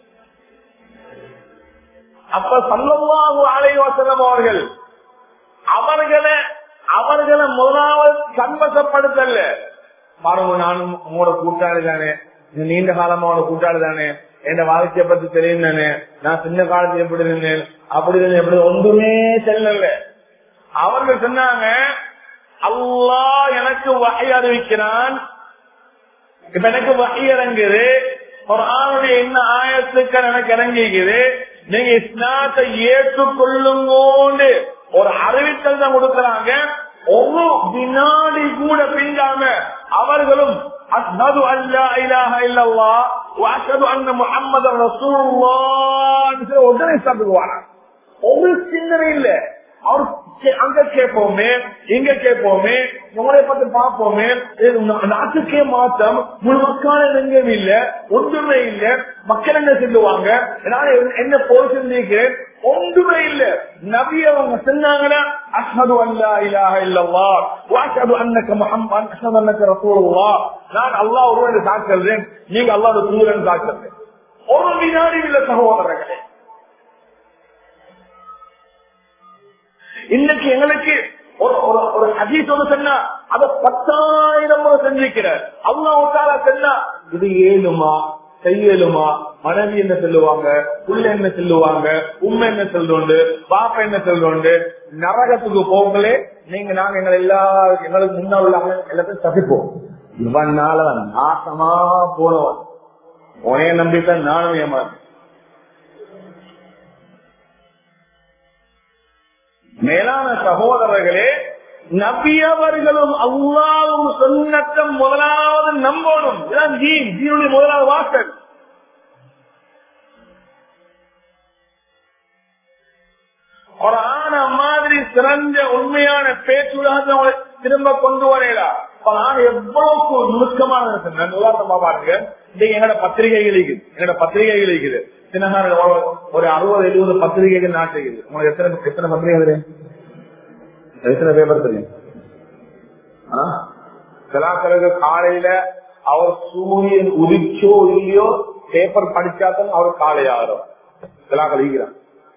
அப்ப சல்லல்லாஹு அலைவசனம் அவர்கள் அவர்களை அவர்களை முதலாவது சன்மசப்படுத்தல பாருங்க நானும் உங்களோட கூட்டாளி தானே நீண்ட காலமா உங்களோட கூட்டாளி தானே என் வாழ்க்கையை பத்தி தெரியும் தானே நான் சின்ன காலத்துல எப்படி இருந்தேன் அப்படி இருந்தேன் எப்படி ஒன்றுமே செல்லல அவர்கள் சொன்னாங்க அல்லாஹ் எனக்கு வகை அறிவிக்கிறான் இப்ப எனக்கு வகை இறங்குது ஒரு ஆணுடைய என்ன ஆயத்துக்கள் எனக்கு இறங்கிக்குது நீங்க இஸ்லாத்தை ஏற்றுக்கொள்ளுங்கோண்டு ஒரு அறிவித்தல் தான் கொடுக்கறாங்க ஒரு வினாடி கூட பின்காம அவர்களும் அஸ்ஹது அல்லா இலாஹ இல்லல்லா வஅஷ்ஹது அன்ன முஹம்மது ரசூலுல்லாஹ் உடனே சாப்பிடுவாங்க ஒரு சிந்தனை இல்ல அவர் அங்க கேட்போமே இங்க கேட்போமே உங்களை பத்தி பார்ப்போமே நாட்டுக்கே மாற்றம் முழு மக்கள் எங்கும் இல்ல ஒன்றுமே இல்ல மக்கள் என்ன சொல்லுவாங்க நான் என்ன போய் சிந்திக்கிறேன் ஒன்றுமே இல்ல நபி அவங்க சொன்னாங்கன்னா அஷ்ஹது அல்லா இலாஹ இல்லல்லா வஅஷ்ஹது அன்னக முஹம்மது அஷ்ஹது அன்னக ரசூலுல்லாஹ் நான் அல்லாஹ் ஒருவன் சாட்சிறேன் நீங்க அல்லாஹ்வுடைய தூதரன் சாட்சிறேன் ஒரு வினாடி இல்ல சகோதரர்களே இன்னைக்கு எங்களுக்கு ஒரு ஒரு ஒரு ஹதீஸோட சொன்னா அதை பத்தாயிரம் முறை செஞ்சிருக்கிறார் அல்லா ஒட்டால சொன்னா இது ஏழுமா செய்யலுமா மனைவி என்ன சொல்லுவாங்க புள்ள என்ன சொல்லுவாங்க உண்மை என்ன சொல்லுண்டு பாப்பா என்ன சொல்லுண்டு நரகத்துக்கு போங்களே நீங்க நாங்க எங்களை எல்லா எங்களுக்கு முன்னால் உள்ளாங்க எல்லாத்தையும் தப்பிப்போம் இவனாலதான் நாசமா போனவன் உனைய நம்பித்தான் நானும் ஏமாறேன் மேலான சகோதரர்களே நபியவர்களும் அல்லாவும் சொன்னத்தம் முதலாவது நம்பணும் இதுதான் ஜீன் ஜீனுடைய முதலாவது வாசல் ஒரு ஆன மாதிரி சிறந்த உண்மையான பேச்சுலகத்தை அவங்களை திரும்ப கொண்டு வரையலா எவ்வளவுக்கு நுணுக்கமான நான் உதாரணமா பாருங்க இன்னைக்கு எங்களோட பத்திரிகைகள் இருக்குது எங்களோட பத்திரிகைகள் இருக்குது சின்னகார ஒரு அறுபது எழுபது பத்திரிகைகள் நாட்டு இருக்குது உங்களுக்கு எத்தனை எத்தனை பத்திரிகை தெரியும் எத்தனை பேப்பர் தெரியும் சிலாக்களுக்கு காலையில அவர் சூரியன் உதிச்சோ இல்லையோ பேப்பர் படிச்சாதான் அவர் காலை ஆகிறோம் சிலாக்கள் ஈகிறான்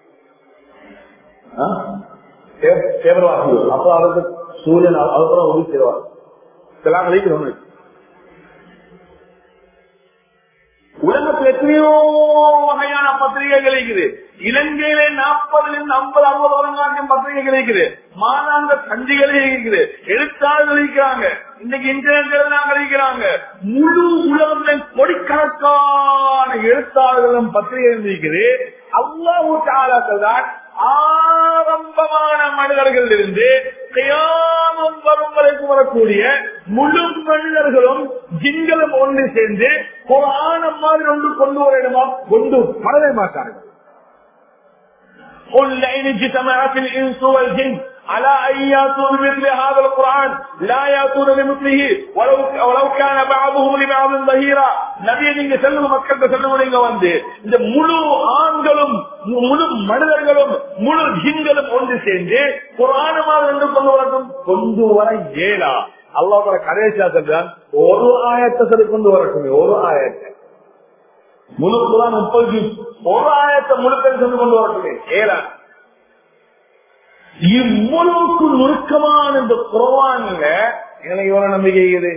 பேப்பர் வாசிகள் அப்ப அவருக்கு சூரியன் அதுக்கப்புறம் உதிச்சிருவார் சிலாக்கள் ஈகிறோம் உலகத்தில் எத்தனையோ வகையான பத்திரிகைகள் இருக்குது இலங்கையிலே நாற்பதுல இருந்து ஐம்பது அறுபது வருங்காட்டும் பத்திரிகைகள் இருக்குது மாதாந்த சஞ்சிகளே இருக்குது எழுத்தாளர்கள் இருக்கிறாங்க இன்னைக்கு இன்டர்நெட் எழுதாங்க இருக்கிறாங்க முழு உலகத்தின் கோடிக்கணக்கான எழுத்தாளர்களும் பத்திரிகைகள் இருக்குது அவ்வளவு தான் ஆரம்பமான மனிதர்கள் இருந்து கியாமம் வரும் வரைக்கும் வரக்கூடிய முழு மனிதர்களும் ஜிங்களும் ஒன்று சேர்ந்து குரானம் மாதிரி ஒன்று கொண்டு வரணுமா கொண்டு வரவே மாட்டார்கள் قل لئن اجتمعت الانس والجن على ان ياتوا بمثل هذا القران لا ياتون بمثله ولو ولو كان بعضهم لبعض ظهيرا நபியை நீங்க செல்லும் மக்கள்கிட்ட செல்லும் நீங்க வந்து இந்த முழு ஆண்களும் முழு மனிதர்களும் முழு ஜின்களும் ஒன்று சேர்ந்து குரானமாக ஒன்று கொண்டு வரட்டும் கொண்டு வர இயலா அல்லாவோட கடைசியா சொல்றான் ஒரு ஆயத்தை சரி கொண்டு வரட்டும் ஒரு ஆயத்தை முழு குரான் முப்பது ஒரு ஆயத்தை முழுக்க சென்று கொண்டு வரட்டுமே ஏழா இவ்வளவுக்கு நுணுக்கமான இந்த குரவான்ல எனக்கு எவ்வளவு நம்பிக்கை இருக்குது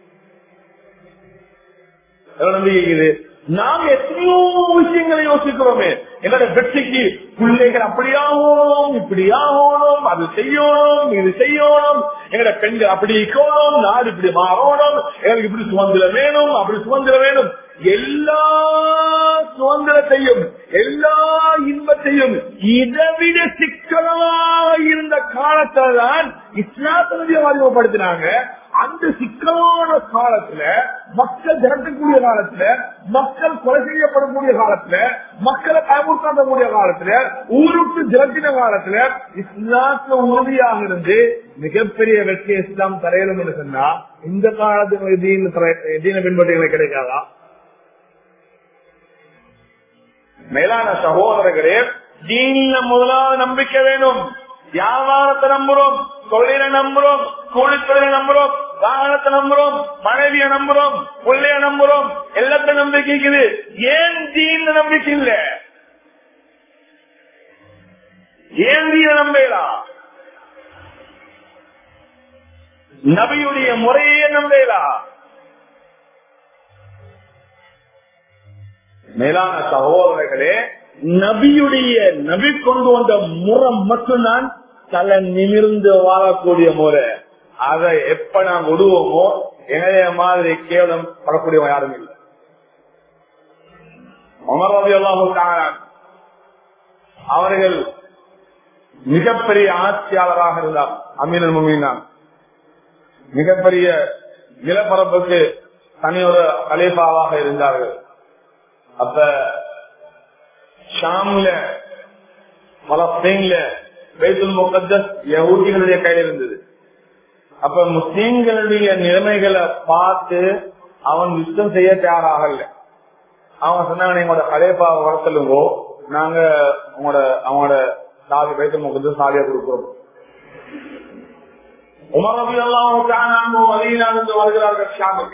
எவ்வளவு நம்பிக்கை இருக்குது நாம் எத்தனையோ விஷயங்களை யோசிக்கிறோமே என்னோட வெற்றிக்கு பிள்ளைகள் அப்படியாகணும் இப்படியாகணும் அது செய்யணும் இது செய்யணும் எங்களோட பெண்கள் அப்படி இருக்கணும் நாடு இப்படி மாறணும் எனக்கு இப்படி சுதந்திரம் வேணும் அப்படி சுதந்திரம் வேணும் எல்லா சுதந்திரத்தையும் எல்லா இன்பத்தையும் இதைவிட சிக்கலாக இருந்த காலத்துல தான் இஸ்லாத்தினுடைய அறிமுகப்படுத்தினாங்க அந்த சிக்கலான காலத்துல மக்கள் திரட்டக்கூடிய காலத்துல மக்கள் கொலை செய்யப்படக்கூடிய காலத்துல மக்களை பயமுறுத்தக்கூடிய காலத்துல ஊருக்கு திரட்டின காலத்துல இஸ்லாத்துல உறுதியாக இருந்து மிகப்பெரிய வெற்றி இஸ்லாம் தரையிலும் என்று சொன்னா இந்த காலத்து தீன பின்பற்றுகளை கிடைக்காதா மேலான சகோதரர்களே தீனில முதலாவது நம்பிக்கை வேணும் வியாபாரத்தை நம்புறோம் தொழிலை நம்புறோம் கூலி தொழிலை நம்புறோம் வாகனத்தை நம்புறோம் மனைவிய நம்புறோம் பிள்ளைய நம்புறோம் எல்லாத்த நம்பிக்கை இருக்குது ஏன் தீன நம்பிக்கை இல்ல ஏன் தீன நம்பலாம் நபியுடைய முறையே நம்பலாம் மேலான சகோதரர்களே நபியுடைய நபி கொண்டு வந்த முறை மட்டும்தான் தலை நிமிர்ந்து வாழக்கூடிய முறை அதை எப்ப நாம் விடுவோமோ என்னைய மாதிரி கேவலம் படக்கூடியவன் யாரும் இல்லை அமர் ரவி அல்லாஹு அவர்கள் மிகப்பெரிய ஆட்சியாளராக இருந்தார் அமீன் முமீனான் மிகப்பெரிய நிலப்பரப்புக்கு தனி ஒரு கலீஃபாவாக இருந்தார்கள் அப்ப ஷாம்ல பலஸ்தீன்ல பைத்துல் முகத்தஸ் யகூதிகளுடைய கையில இருந்தது அப்ப முஸ்லீம்களுடைய நிலைமைகளை பார்த்து அவன் யுத்தம் செய்ய தயாராகல அவங்க சொன்னாங்க எங்களோட கலேபாவை வர சொல்லுங்கோ நாங்க உங்களோட அவங்களோட சாவி பைத்துல் முகத்தஸ் சாவியா கொடுக்கிறோம் உமரபி எல்லாம் வழியிலிருந்து வருகிறார்கள் ஷாமுக்கு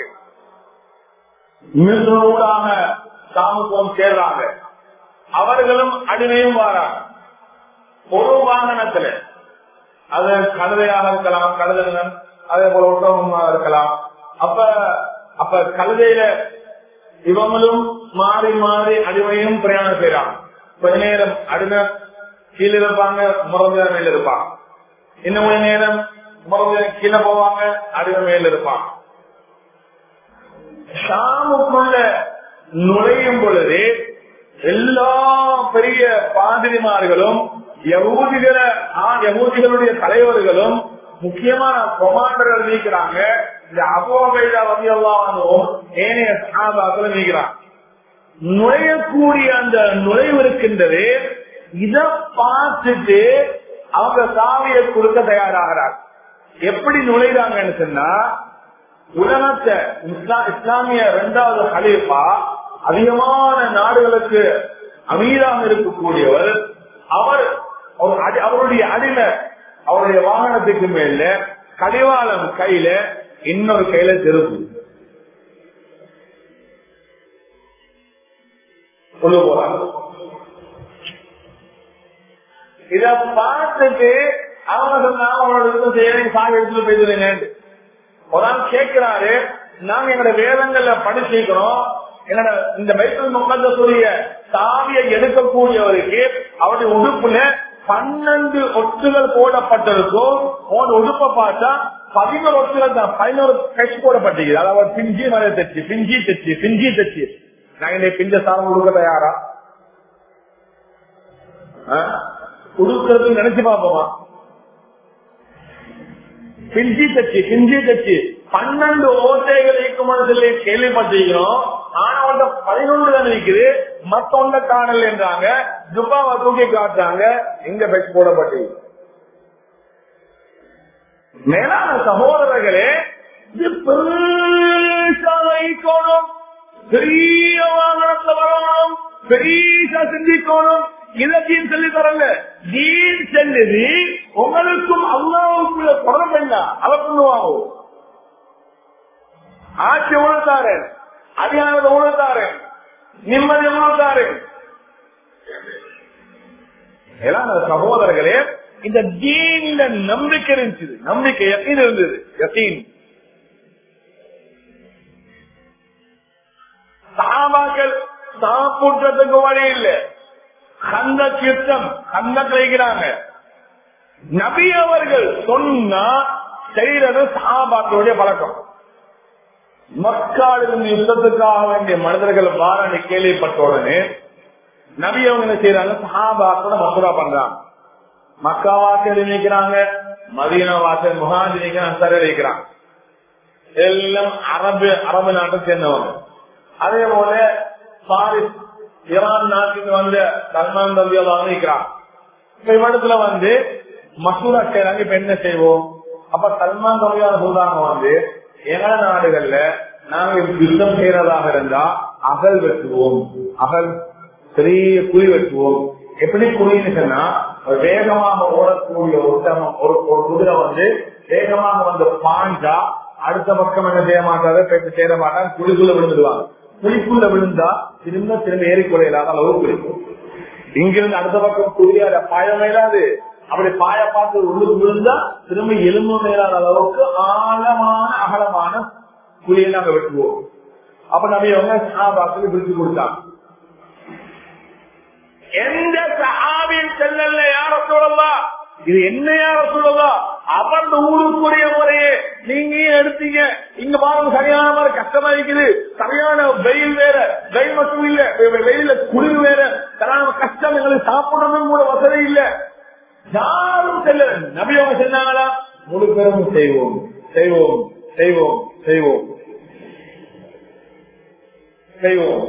மிருகூடாக சாமுகம் சேர்றாங்க அவர்களும் அடிமையும் வாராங்க ஒரு வாகனத்துல அது கழுதையாக இருக்கலாம் கழுதன் அதே போல ஒட்டகமா இருக்கலாம் அப்ப அப்ப கழுதையில இவங்களும் மாறி மாறி அடிமையும் பிரயாணம் செய்யறாங்க கொஞ்ச நேரம் அடிமை கீழே இருப்பாங்க முறந்த மேல இருப்பாங்க இன்னும் கொஞ்ச நேரம் முறந்த கீழே போவாங்க அடிமை மேல இருப்பாங்க ஷாமுக்குள்ள நுழையும் பொழுது எல்லா பெரிய பாதிரிமார்களும் யகூதிகள யகூதிகளுடைய தலைவர்களும் முக்கியமான கொமாண்டர்கள் நீக்கிறாங்க இந்த அபோகைதா வந்து எல்லாம் ஏனைய சாபாக்கள் நீக்கிறாங்க நுழையக்கூடிய அந்த நுழைவு இருக்கின்றது இத பார்த்துட்டு அவங்க சாவியை கொடுக்க தயாராகிறார் எப்படி நுழைறாங்கன்னு சொன்னா உலகத்தை இஸ்லாமிய இரண்டாவது ஹலீஃபா அதிகமான நாடுகளுக்கு அமீராக இருக்கக்கூடியவர் அவர் அவருடைய அடிமை அவருடைய வாகனத்துக்கு மேல கடிவாளம் கையில இன்னொரு கையில திருப்பு கொண்டு போறாங்க இத பார்த்துட்டு அவங்க சொன்னாங்க அவங்களோட செய்ய சாக எடுத்துட்டு போயிடுறீங்க ஒரு ஆள் கேட்கிறாரு நாங்க எங்களோட வேதங்கள்ல படிச்சிருக்கிறோம் என்னோட இந்த பைபிள் முகத்துடைய சாவியை எடுக்கக்கூடியவருக்கு அவருடைய உடுப்புல பன்னெண்டு ஒட்டுகள் போடப்பட்டிருக்கும் உன் உடுப்பை பார்த்தா பதினோரு ஒட்டுகள் தான் பதினோரு கட்சி போடப்பட்டிருக்கு அதாவது பிஞ்சி மலை தச்சு பிஞ்சி தச்சு பிஞ்சி தச்சு நாங்க இந்த பிஞ்ச சாரம் உடுக்க தயாரா உடுக்கிறது நினைச்சு பார்ப்போமா பிஞ்சி தச்சு பிஞ்சி தச்சு பன்னெண்டு ஓட்டைகள் இருக்கும் சொல்லி கேள்விப்பட்டிருக்கிறோம் ஆனா ஒன்ற பதினொன்று தான் இருக்குது மத்த ஒன்ற காணல் என்றாங்க துப்பாவை தூக்கி காட்டுறாங்க எங்க பெட் போடப்பட்டு மேலான சகோதரர்களே இது பெருசாகணும் பெரிய வாகனத்துல வரணும் பெரிய சிந்திக்கணும் இலக்கியம் சொல்லி தரல தீன் செல்லுது உங்களுக்கும் அல்லாவுக்குள்ள தொடர்பு என்ன அதை பண்ணுவாங்க ஆட்சி உணர்த்தாரு அதிகாரத்தை உணர்த்தாரு நிம்மதி உணர்த்தாரு சகோதரர்களே இந்த தீன்ல நம்பிக்கை இருந்துச்சு நம்பிக்கை யத்தீன் இருந்தது யத்தீன் சாபாக்கள் சாப்பிட்டதுக்கு வழி இல்லை கந்த யுத்தம் கந்த கிடைக்கிறாங்க நபி அவர்கள் சொன்னா செய்யறது சஹாபாக்களுடைய பழக்கம் மக்காலிருந்து யுத்தத்துக்காக வேண்டிய மனிதர்கள் வாரணி கேள்விப்பட்ட உடனே நபி அவங்க என்ன செய்யறாங்க சஹாபாக்களோட மசூரா பண்றாங்க மக்கா வாசல் நினைக்கிறாங்க மதீனா வாசல் முகாஜி அன்சாரி வைக்கிறாங்க எல்லாம் அரபு அரபு நாட்டை சேர்ந்தவங்க அதே போல பாரிஸ் ஈரான் நாட்டுக்கு வந்த சல்மான் ரவியெல்லாம் நிற்கிறான் இப்ப இவ்விடத்துல வந்து மசூரா செய்யறாங்க இப்ப என்ன செய்வோம் அப்ப சல்மான் ரவியா சொல்றாங்க வந்து எங்கள நாடுகள்ல நாங்க யுத்தம் செய்யறதாக இருந்தா அகல் வெட்டுவோம் அகல் பெரிய குழி வெட்டுவோம் எப்படி குழின்னு சொன்னா வேகமாக ஓடக்கூடிய ஒருத்தம் ஒரு ஒரு குதிரை வந்து வேகமாக வந்து பாஞ்சா அடுத்த பக்கம் என்ன செய்ய மாட்டாங்க பேச்சு சேர மாட்டாங்க குழிக்குள்ள விழுந்துடுவாங்க குழிக்குள்ள விழுந்தா திரும்ப திரும்ப ஏறிக்கொள்ளையிலாத அளவு குளிக்கும் இங்கிருந்து அடுத்த பக்கம் குழியாத பாய மேலாது அப்படி பாய பார்த்து உள்ளுக்கு விழுந்தா திரும்ப எலும்பு மேலாத அளவுக்கு ஆழமான அகலமான குழியை நாங்க வெட்டுவோம் அப்ப நம்ம சாபாக்கள் பிரிச்சு கொடுத்தாங்க எந்த சஹாபியும் செல்லல யார சொல்லலாம் இது என்ன யார சொல்லலாம் அவர் ஊருக்குரிய முறையே நீங்க ஏன் எடுத்தீங்க இங்க பாருங்க சரியான மாதிரி கஷ்டமா இருக்குது சரியான வெயில் வேற வெயில் மட்டும் இல்ல வெ- வெயில குளிர் வேற சரியான கஷ்டம் எங்களுக்கு சாப்பிடணும் கூட வசதி இல்ல யாரும் செல்ல நபி அவங்க சொன்னாங்களா முழு பேரும் செய்வோம் செய்வோம் செய்வோம் செய்வோம் செய்வோம்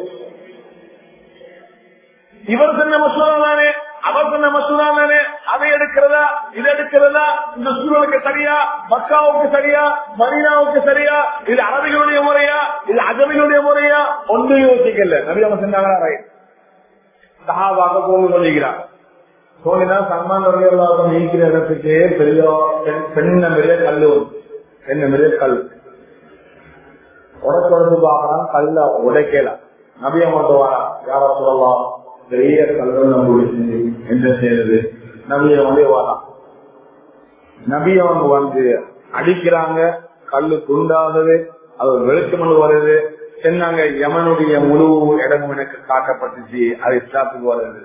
இவர் சொன்ன மசூரா தானே அவர் சொன்ன மசூரா தானே அதை எடுக்கிறதா இது எடுக்கிறதா இந்த சூழலுக்கு சரியா மக்காவுக்கு சரியா மதீனாவுக்கு சரியா இது அரபிகளுடைய முறையா இது அஜமிகளுடைய முறையா ஒன்றும் யோசிக்கல நபி அவங்க சொன்னாங்களா ரைட் சஹாபாக போக சொல்லிக்கிறார் சோனினா சன்மான் எல்லாரும் நீக்கிற இடத்துக்கு பெரிய பெண் பெண்ண பெரிய கல்லு பெண்ண பெரிய கல் உடச்சு உடச்சு பார்க்கலாம் கல்ல உடைக்கலாம் நபிய மட்டும் வரா யார சொல்லலாம் பெரிய கல்கள் நம்ம உடைச்சு என்ன செய்யறது நபிய வந்து வரலாம் நபிய அவங்க வந்து அடிக்கிறாங்க கல்லு துண்டாகுது அது வெளிச்சமல் வருது சொன்னாங்க யமனுடைய முழு இடமும் எனக்கு காட்டப்பட்டுச்சு அது இஸ்லாத்துக்கு வருது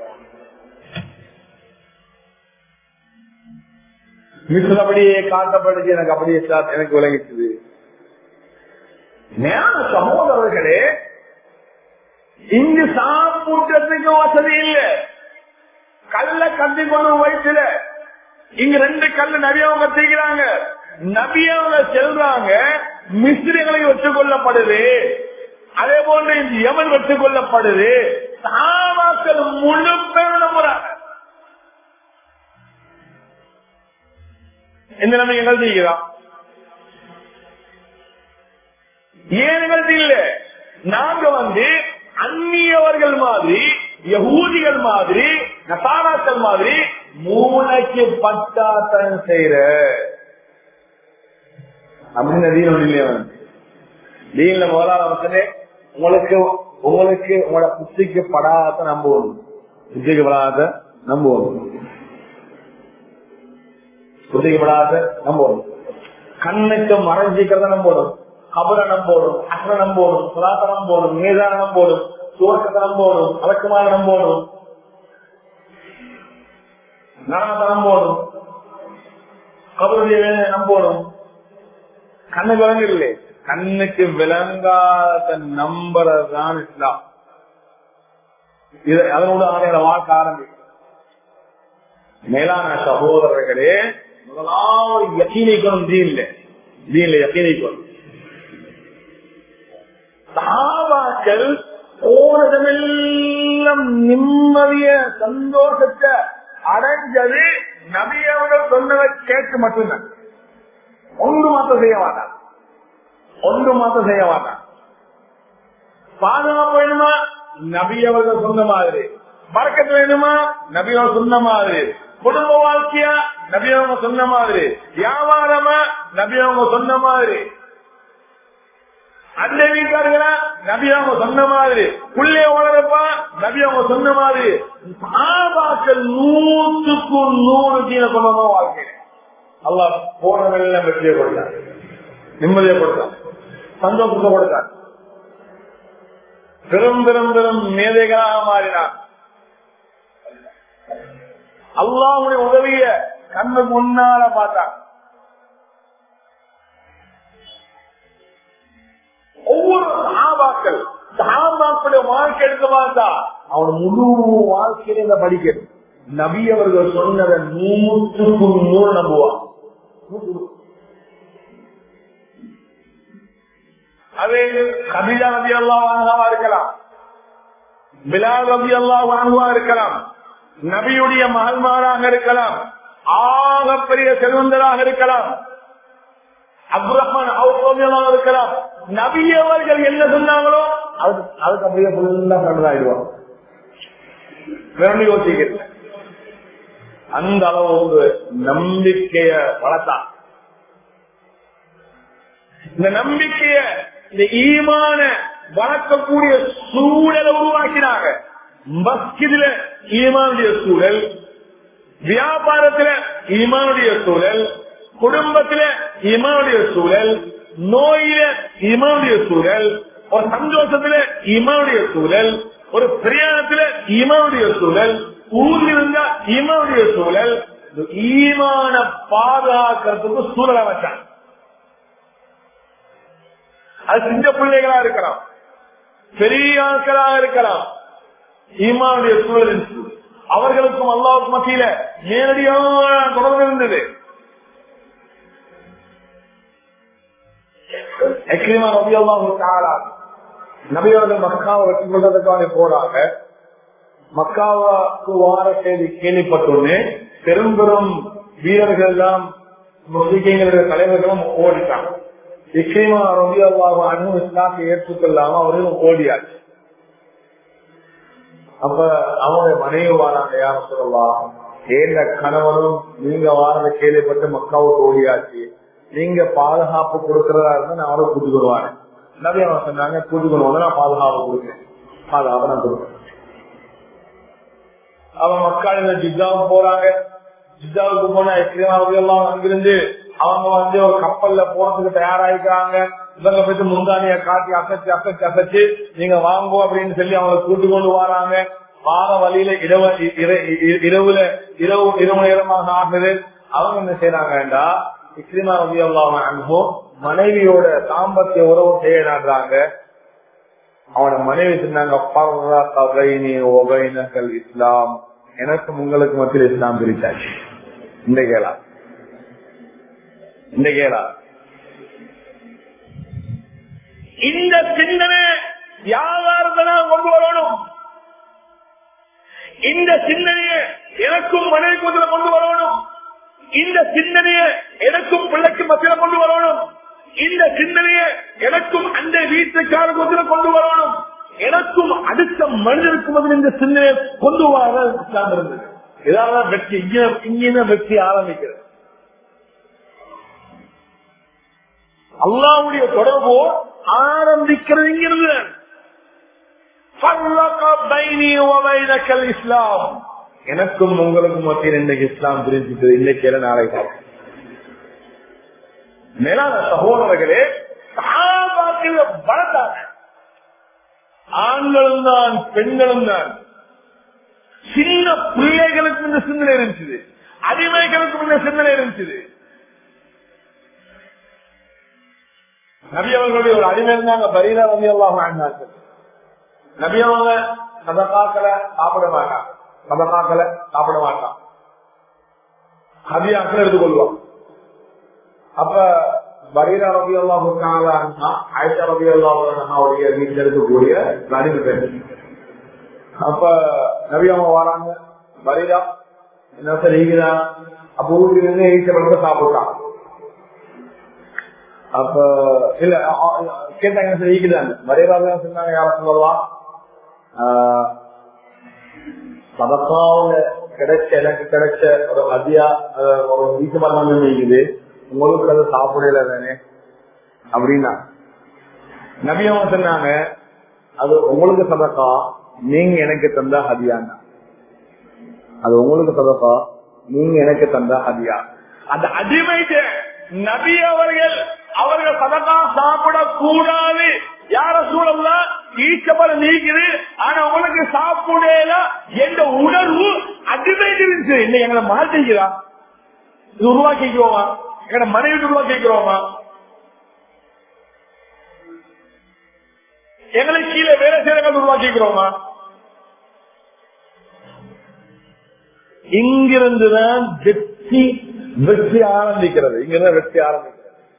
மிஸ்ல அப்படியே காட்டப்பட்டுச்சு எனக்கு அப்படியே இஸ்லாத் எனக்கு விளங்கிச்சுது ஞான சகோதரர்களே இங்கு சாப்பிட்டதுக்கு வசதி இல்ல கல்ல கட்டி கொண்டு வயசுல இங்க ரெண்டு கல்லு நபியவங்க தீக்கிறாங்க நபியவங்க செல்றாங்க மிஸ்ரிகளை வச்சுக் கொள்ளப்படுது அதே போன்று இந்த யமன் வச்சுக் கொள்ளப்படுது சாமாக்கள் முழு பேரும் நம்புறாங்க இந்த நம்ம எங்கள் செய்கிறோம் ஏன் நிகழ்ச்சி இல்ல நாங்க வந்து அந்நியவர்கள் மாதிரி யகூதிகள் மாதிரி நசாராக்கள் மாதிரி மூளைக்கு பட்டாத்தன் செய்யற அப்படின்னு தீன இல்லையா தீன்ல முதலாவது அவசரே உங்களுக்கு உங்களுக்கு உங்களோட புத்திக்கு படாத நம்புவோம் புத்திக்கு படாத நம்புவோம் புத்திக்கு படாத நம்புவோம் கண்ணுக்கு மறைஞ்சிக்கிறத நம்பணும் கபர நம்போடும் அக்ர நம்போடும் சுலாத்த நம்போடும் மீதான நம்போடும் சுவர்க்கத்தை நம்போடும் அலக்குமான நம்போடும் நரணத்தை நம்போடும் கபருடைய வேலையை நம்போடும் கண்ணுக்கு விளங்கிല്ലേ கண்ணுக்கு விளங்காத நம்புறதுதான் இஸ்லாம் இது அதனோட ஆணையோட வாழ்க்கை ஆரம்பிக்கும் மேலான சகோதரர்களே முதலாவது யக்கீனிக்கணும் தீன்ல தீன்ல யக்கீனிக்கணும் சாபாக்கள் போனதெல்லாம் நிம்மதிய சந்தோஷத்தை அடைஞ்சது நபியவர்கள் சொன்னதை கேட்டு மட்டும்தான் ஒன்று மாத்திரம் செய்ய மாட்டான் ஒன்று மாத்திரம் செய்ய மாட்டான் பாதுகாப்பு வேணுமா நபியவர்கள் சொன்ன மாதிரி பறக்கத்து வேணுமா நபியவர்கள் சொன்ன மாதிரி குடும்ப வாழ்க்கையா நபியவங்க சொன்ன மாதிரி வியாபாரமா நபியவங்க சொன்ன மாதிரி அந்த வீட்டார்களா நபி அவங்க சொன்ன மாதிரி புள்ளைய வளரப்பா நபி அவங்க சொன்ன மாதிரி சாபாக்கள் நூற்றுக்கு நூறு தீன கொண்டமா வாழ்க்கை அல்லா போனவெல்லாம் வெற்றியை கொடுத்தார் நிம்மதியை கொடுத்தார் சந்தோஷத்தை கொடுத்தார் பெரும் பெரும் பெரும் மேதைகளாக மாறினார் அல்லாவுடைய உதவிய கண்ணு முன்னால பார்த்தார் ஒவ்வொரு சகாபாக்கள் சகாபாக்களுடைய வாழ்க்கை எடுத்து பார்த்தா அவன் முழு வாழ்க்கையில இதை படிக்கணும் நபி அவர்கள் சொன்னதை நூற்றுக்கு நூறு நம்புவான் அது கபிலா ரவி அல்லா வாங்கவா இருக்கலாம் பிலால் ரவி அல்லா வாங்குவா இருக்கலாம் நபியுடைய மகள்மாராக இருக்கலாம் ஆகப்பெரிய செல்வந்தராக இருக்கலாம் அப்ரஹ்மான் அவுகோமியமாக இருக்கலாம் நபியவர்கள் என்ன சொன்னாங்களோ அதுக்கு அதுக்கு அப்படியே ஃபுல்லா ஆயிடுவான் வேணும் யோசிக்கிறேன் அந்த அளவு நம்பிக்கைய வளர்த்தான் இந்த நம்பிக்கைய இந்த ஈமான வளர்க்கக்கூடிய சூழலை உருவாக்கினாங்க மஸ்கிதுல ஈமானுடைய சூழல் வியாபாரத்துல ஈமானுடைய சூழல் குடும்பத்துல ஈமானுடைய சூழல் நோயில ஈமானுடைய சூழல் ஒரு சந்தோஷத்துல ஈமானுடைய சூழல் ஒரு பிரயாணத்துல ஈமானுடைய சூழல் ஊர்ல இருந்தா ஈமானுடைய சூழல் ஈமான பாதுகாக்கிறதுக்கு சூழலை வச்சான் அது சின்ன பிள்ளைகளா இருக்கலாம் பெரிய ஆட்களாக இருக்கலாம் ஈமானுடைய சூழல் அவர்களுக்கும் அல்லாவுக்கு மத்தியில நேரடியான தொடர்பு இருந்தது எக்ரிமா நபி அல்லாஹு நபியவர்கள் மக்காவை வெற்றி கொள்றதுக்காக போறாங்க மக்காவுக்கு வார செய்தி கேள்விப்பட்டோன்னு பெரும் பெரும் வீரர்கள் எல்லாம் முஸ்லிம்களுடைய தலைவர்களும் ஓடிட்டாங்க இக்ரிமா ரபி அல்லாஹு அனு இஸ்லாத்தை ஏற்றுக்கொள்ளாம அவர்களும் ஓடியாச்சு அப்ப அவங்க மனைவி வாராங்க யாரும் சொல்லலாம் ஏந்த கணவனும் நீங்க வாரத கேள்விப்பட்டு மக்காவுக்கு ஓடியாச்சு நீங்க பாதுகாப்பு கொடுக்கறதா இருந்தா நான் அவரை கூட்டிக் வருவாரு நபி அவன் சொன்னாங்க கூட்டிக் வருவாங்க நான் பாதுகாப்பு கொடுக்கிறேன் பாதுகாப்பு நான் கொடுக்கிறேன் அவன் மக்கள் ஜித்தாவுக்கு போறாங்க ஜித்தாவுக்கு போனா எல்லாம் அங்கிருந்து அவங்க வந்து ஒரு கப்பல்ல போறதுக்கு தயாராயிருக்காங்க இவங்க போயிட்டு முந்தானிய காட்டி அசைச்சு அசைச்சு அசைச்சு நீங்க வாங்குவோம் அப்படின்னு சொல்லி அவங்க கூட்டு கொண்டு வராங்க வார வழியில இரவு இர- இர- இரவுல இரவு இரவு நேரமாக ஆகுது அவங்க என்ன செய்யறாங்கடா இஸ்லிமா ரவி அனுபவம் மனைவியோட தாம்பத்திய உறவு செய்ய நாடுறாங்க அவனோட மனைவி சொன்னாங்க "ஃபர்ரக பைனி வ பைனகல் இஸ்லாம் எனக்கும் உங்களுக்கு மத்தியில் இஸ்லாம் பிரிச்சாச்சு இந்த கேளா இந்த கேளா இந்த சிந்தனை வியாபாரத்தை கொண்டு வரணும் இந்த சிந்தனையை எனக்கும் மனைவிக்கு மத்தியில கொண்டு வரணும் இந்த சிந்தனையை எனக்கும் பிள்ளைக்கு மத்தியில கொண்டு வரணும் இந்த சிந்தனையை எனக்கும் அந்த வீட்டுக்காரருக்கு மத்தியில கொண்டு வரணும் எனக்கும் அடுத்த மனிதருக்கு மத்தியில் இந்த சிந்தனையை கொண்டு வர இஸ்லாம் இருந்தது இதான் வெற்றி இங்க இங்கே வெற்றி ஆரம்பிக்கிறது அல்லாவுடைய தொடர்பு ஆரம்பிக்கிறது இங்கிருந்து فرق بيني وبينك الاسلام எனக்கும் உங்களுக்கும் மத்தியில் இன்னைக்கு இஸ்லாம் பிரிஞ்சுட்டு இன்னைக்கு இல்ல நாளை பார்ப்போம் மேலான சகோதரர்களே சஹாபாக்கள் வளர்த்தாங்க ஆண்களும் தான் பெண்களும் தான் சின்ன பிள்ளைகளுக்கு இந்த சிந்தனை இருந்துச்சு அடிமைகளுக்கும் இந்த சிந்தனை இருந்துச்சு நபி அவர்களுடைய ஒரு அடிமை இருந்தாங்க பரீலா ரவி அல்லாஹ் ஆண்டார்கள் நபி அவங்க சதகாக்களை சாப்பிட மாட்டான் சதகாக்களை சாப்பிட மாட்டான் ஹதியாக்கள் எடுத்துக்கொள்வான் அப்ப பரீரா ரவி அல்லாஹ் ஆயிஷா ரவி அல்லாவுடைய வீட்டில் இருக்கக்கூடிய நடிகை பெண் அப்ப நபி அவங்க வராங்க பரீரா என்ன சரிங்களா அப்ப ஊருக்கு இருந்து ஈச்சப்பழத்தை சாப்பிட்டான் அப்ப இல்ல அ- அ- கேட்டாங்க சரிக்குதான் மறைவாக சொன்னாங்க யாரும் சொல்லலாம் சதக்காவுல கிடைச்ச எனக்கு கிடைச்ச ஒரு அதியா அஹ், ஒரு வீட்டுமரணம் இருக்குது உங்களுக்கு அது சாப்பிடல தானே அப்படின்னா நபி அவங்க சொன்னாங்க அது உங்களுக்கு சதக்கா நீங்க எனக்கு தந்த ஹதியான்னா அது உங்களுக்கு சதக்கா நீங்க எனக்கு தந்த ஹதியா அந்த அடிமைக்கு நபி அவர்கள் அவர்கள் சதக்கா சாப்பிட கூடாது யார சூழல்ல ஈச்சப்பட நீக்குது ஆனா உங்களுக்கு சாப்பிடல என்ற உணர்வு அடிமைக்கு இருந்துச்சு இல்லை எங்களை மாட்டிக்கிறா இது உருவாக்கிக்கிறோமா எங்களை மனைவி உருவாக்கிக்கிறோமா எங்களை கீழே வேலை செய்யறவங்க உருவாக்கிக்கிறோமா இங்கிருந்துதான் வெற்றி வெற்றி ஆரம்பிக்கிறது இங்கிருந்து வெற்றி ஆரம்பிக்கிறது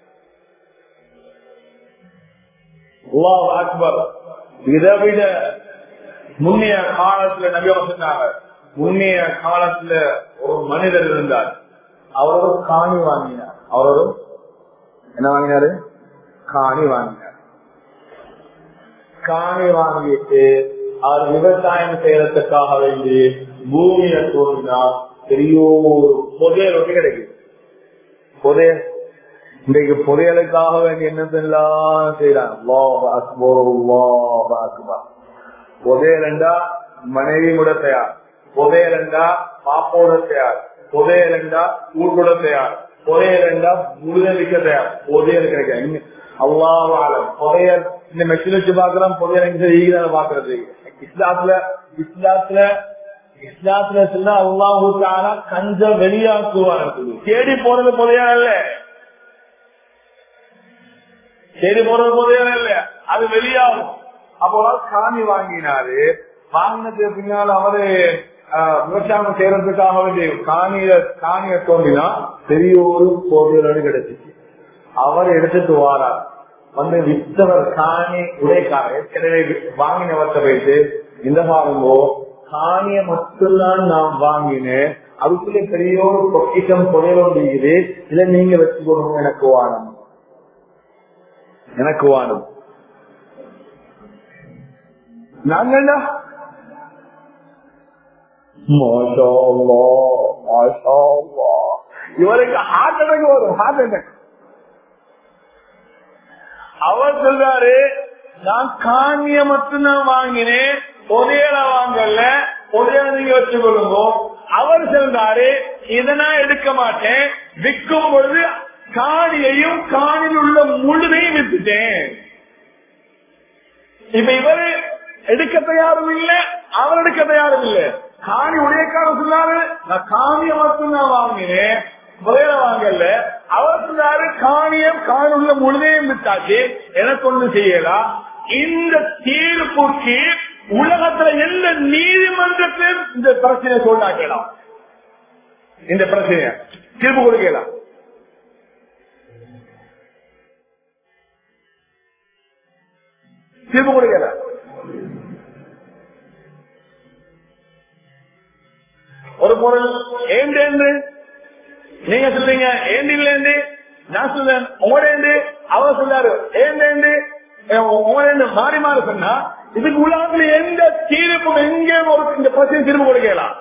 அல்லாஹ் அக்பர் இதை விட முன்னைய காலத்துல நபி அவங்க சொன்னாங்க முன்னைய காலத்துல ஒரு மனிதர் இருந்தார் அவர் ஒரு காணி வாங்கினார் அவர் ஒரு என்ன வாங்கினாரு காணி வாங்கினார் காணி வாங்கிட்டு அவர் விவசாயம் செய்யறதுக்காக வேண்டி பூமியை தோண்டினா பெரிய ஒரு புதையல் ஒன்று கிடைக்குது புதையல் இன்றைக்கு புதையலுக்காக வேண்டி என்னதெல்லாம் செய்யறாங்க அல்லாஹ் அக்பர் அல்லாஹ் அக்பர் புதையலண்டா மனைவி கூட தயார் புதையலண்டா பாப்போட தயார் புதையலண்டா கூட்டோட தயார் புதையலண்டா முழுதலிக்க தயார் புதையல் கிடைக்க அல்லாஹ் ஆலம் புதையல் இந்த மெஷின் வச்சு பாக்குறோம் புதையல் எங்க ஈகிதான் பாக்குறது இஸ்லாத்துல இஸ்லாத்துல இஸ்லாத்துல சொன்னா அல்லாஹூ தாலா கஞ்ச வெளியாக்குவார் தேடி போறது புதையல் அல்ல தேடி போறது புதையல் இல்ல அது வெளியாகும் அப்போ ஒரு ஆள் காணி வாங்கினாரு வாங்கினதுக்கு பின்னால் அவரு ஆஹ், விவசாயம் செய்யறதுக்காக வேண்டிய காணிய காணிய தோண்டினா பெரிய ஒரு புதையல் கிடைச்சிச்சு அவர் எடுத்துட்டு வாரார் வந்து வித்தவர் காணி உடைக்காரர் ஏற்கனவே வாங்கினவர்கிட்ட போயிட்டு இந்த பாருங்கோ காணிய மட்டும்தான் நான் வாங்கினேன் அதுக்குள்ள பெரிய ஒரு பொக்கிஷம் புதையல் இருக்குது இதை நீங்க வச்சுக்கணும் எனக்கு வானம் எனக்கு வானம் நாங்க என்ன மாஷா அல்லாஹ், மாஷா அல்லாஹ். இவருக்கு ஹார்ட் அட்டாக் வரும் ஹார்ட் அட்டாக் அவர் சொல்றாரு நான் காணிய மட்டும் தான் வாங்கினேன் புதையல வாங்கல புதையல நீங்க வச்சுக்கொள்ளுங்க அவர் சொல்றாரு இதை நான் எடுக்க மாட்டேன் விற்கும் பொழுது காணியையும் காணில் உள்ள முழுதையும் வித்துட்டேன் இப்ப இவரு எடுக்க தயாரும் இல்ல அவர் எடுக்க தயாரும் இல்ல காணி உடையக்கார சொன்னாரு நான் காணிய மட்டும் நான் வாங்கினேன் முதல வாங்கல அவர் சொன்னாரு காணியம் காணுள்ள முழுதையும் வித்தாச்சு எனக்கு ஒண்ணு செய்யலாம் இந்த தீர்ப்புக்கு உலகத்துல எந்த நீதிமன்றத்திலும் இந்த பிரச்சனை சொல்லாக்கலாம் இந்த பிரச்சனைய தீர்ப்பு கொடுக்கலாம் தீர்ப்பு கொடுக்கலாம் ஒரு பொருள் ஏண்டேந்து நீங்க சொல்றீங்க ஏண்டு இல்லைந்து நான் சொல்றேன் உங்களேந்து அவர் சொல்லாரு ஏண்டேந்து உங்களேந்து மாறி மாறி சொன்னா இதுக்கு உலகத்துல எந்த தீர்ப்பும் எங்கே ஒரு இந்த பிரச்சனை தீர்ப்பு கொடுக்கலாம்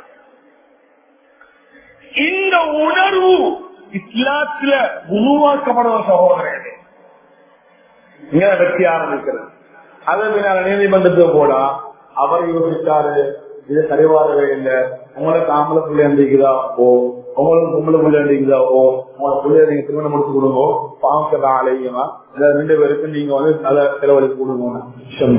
இந்த உணர்வு இஸ்லாத்துல உருவாக்கப்பட ஒரு சகோதரர்களே இங்க வெற்றி ஆரம்பிக்கிறது அதை பின்னால நீதிமன்றத்துக்கு போனா அவர் யோசிச்சாரு இது சரிவாரவே இல்ல உங்களுக்கு ஆம்பளை பிள்ளை இருந்துக்குதா ஓ உங்களுக்கு பொம்பளை பிள்ளை இருந்துக்குதா ஓ உங்களோட பிள்ளைய நீங்க திருமணம் முடிச்சு கொடுங்க பாவக்க தான் அலையுமா இல்ல ரெண்டு பேருக்கும் நீங்க வந்து நல்ல செலவழித்து கொடுங்க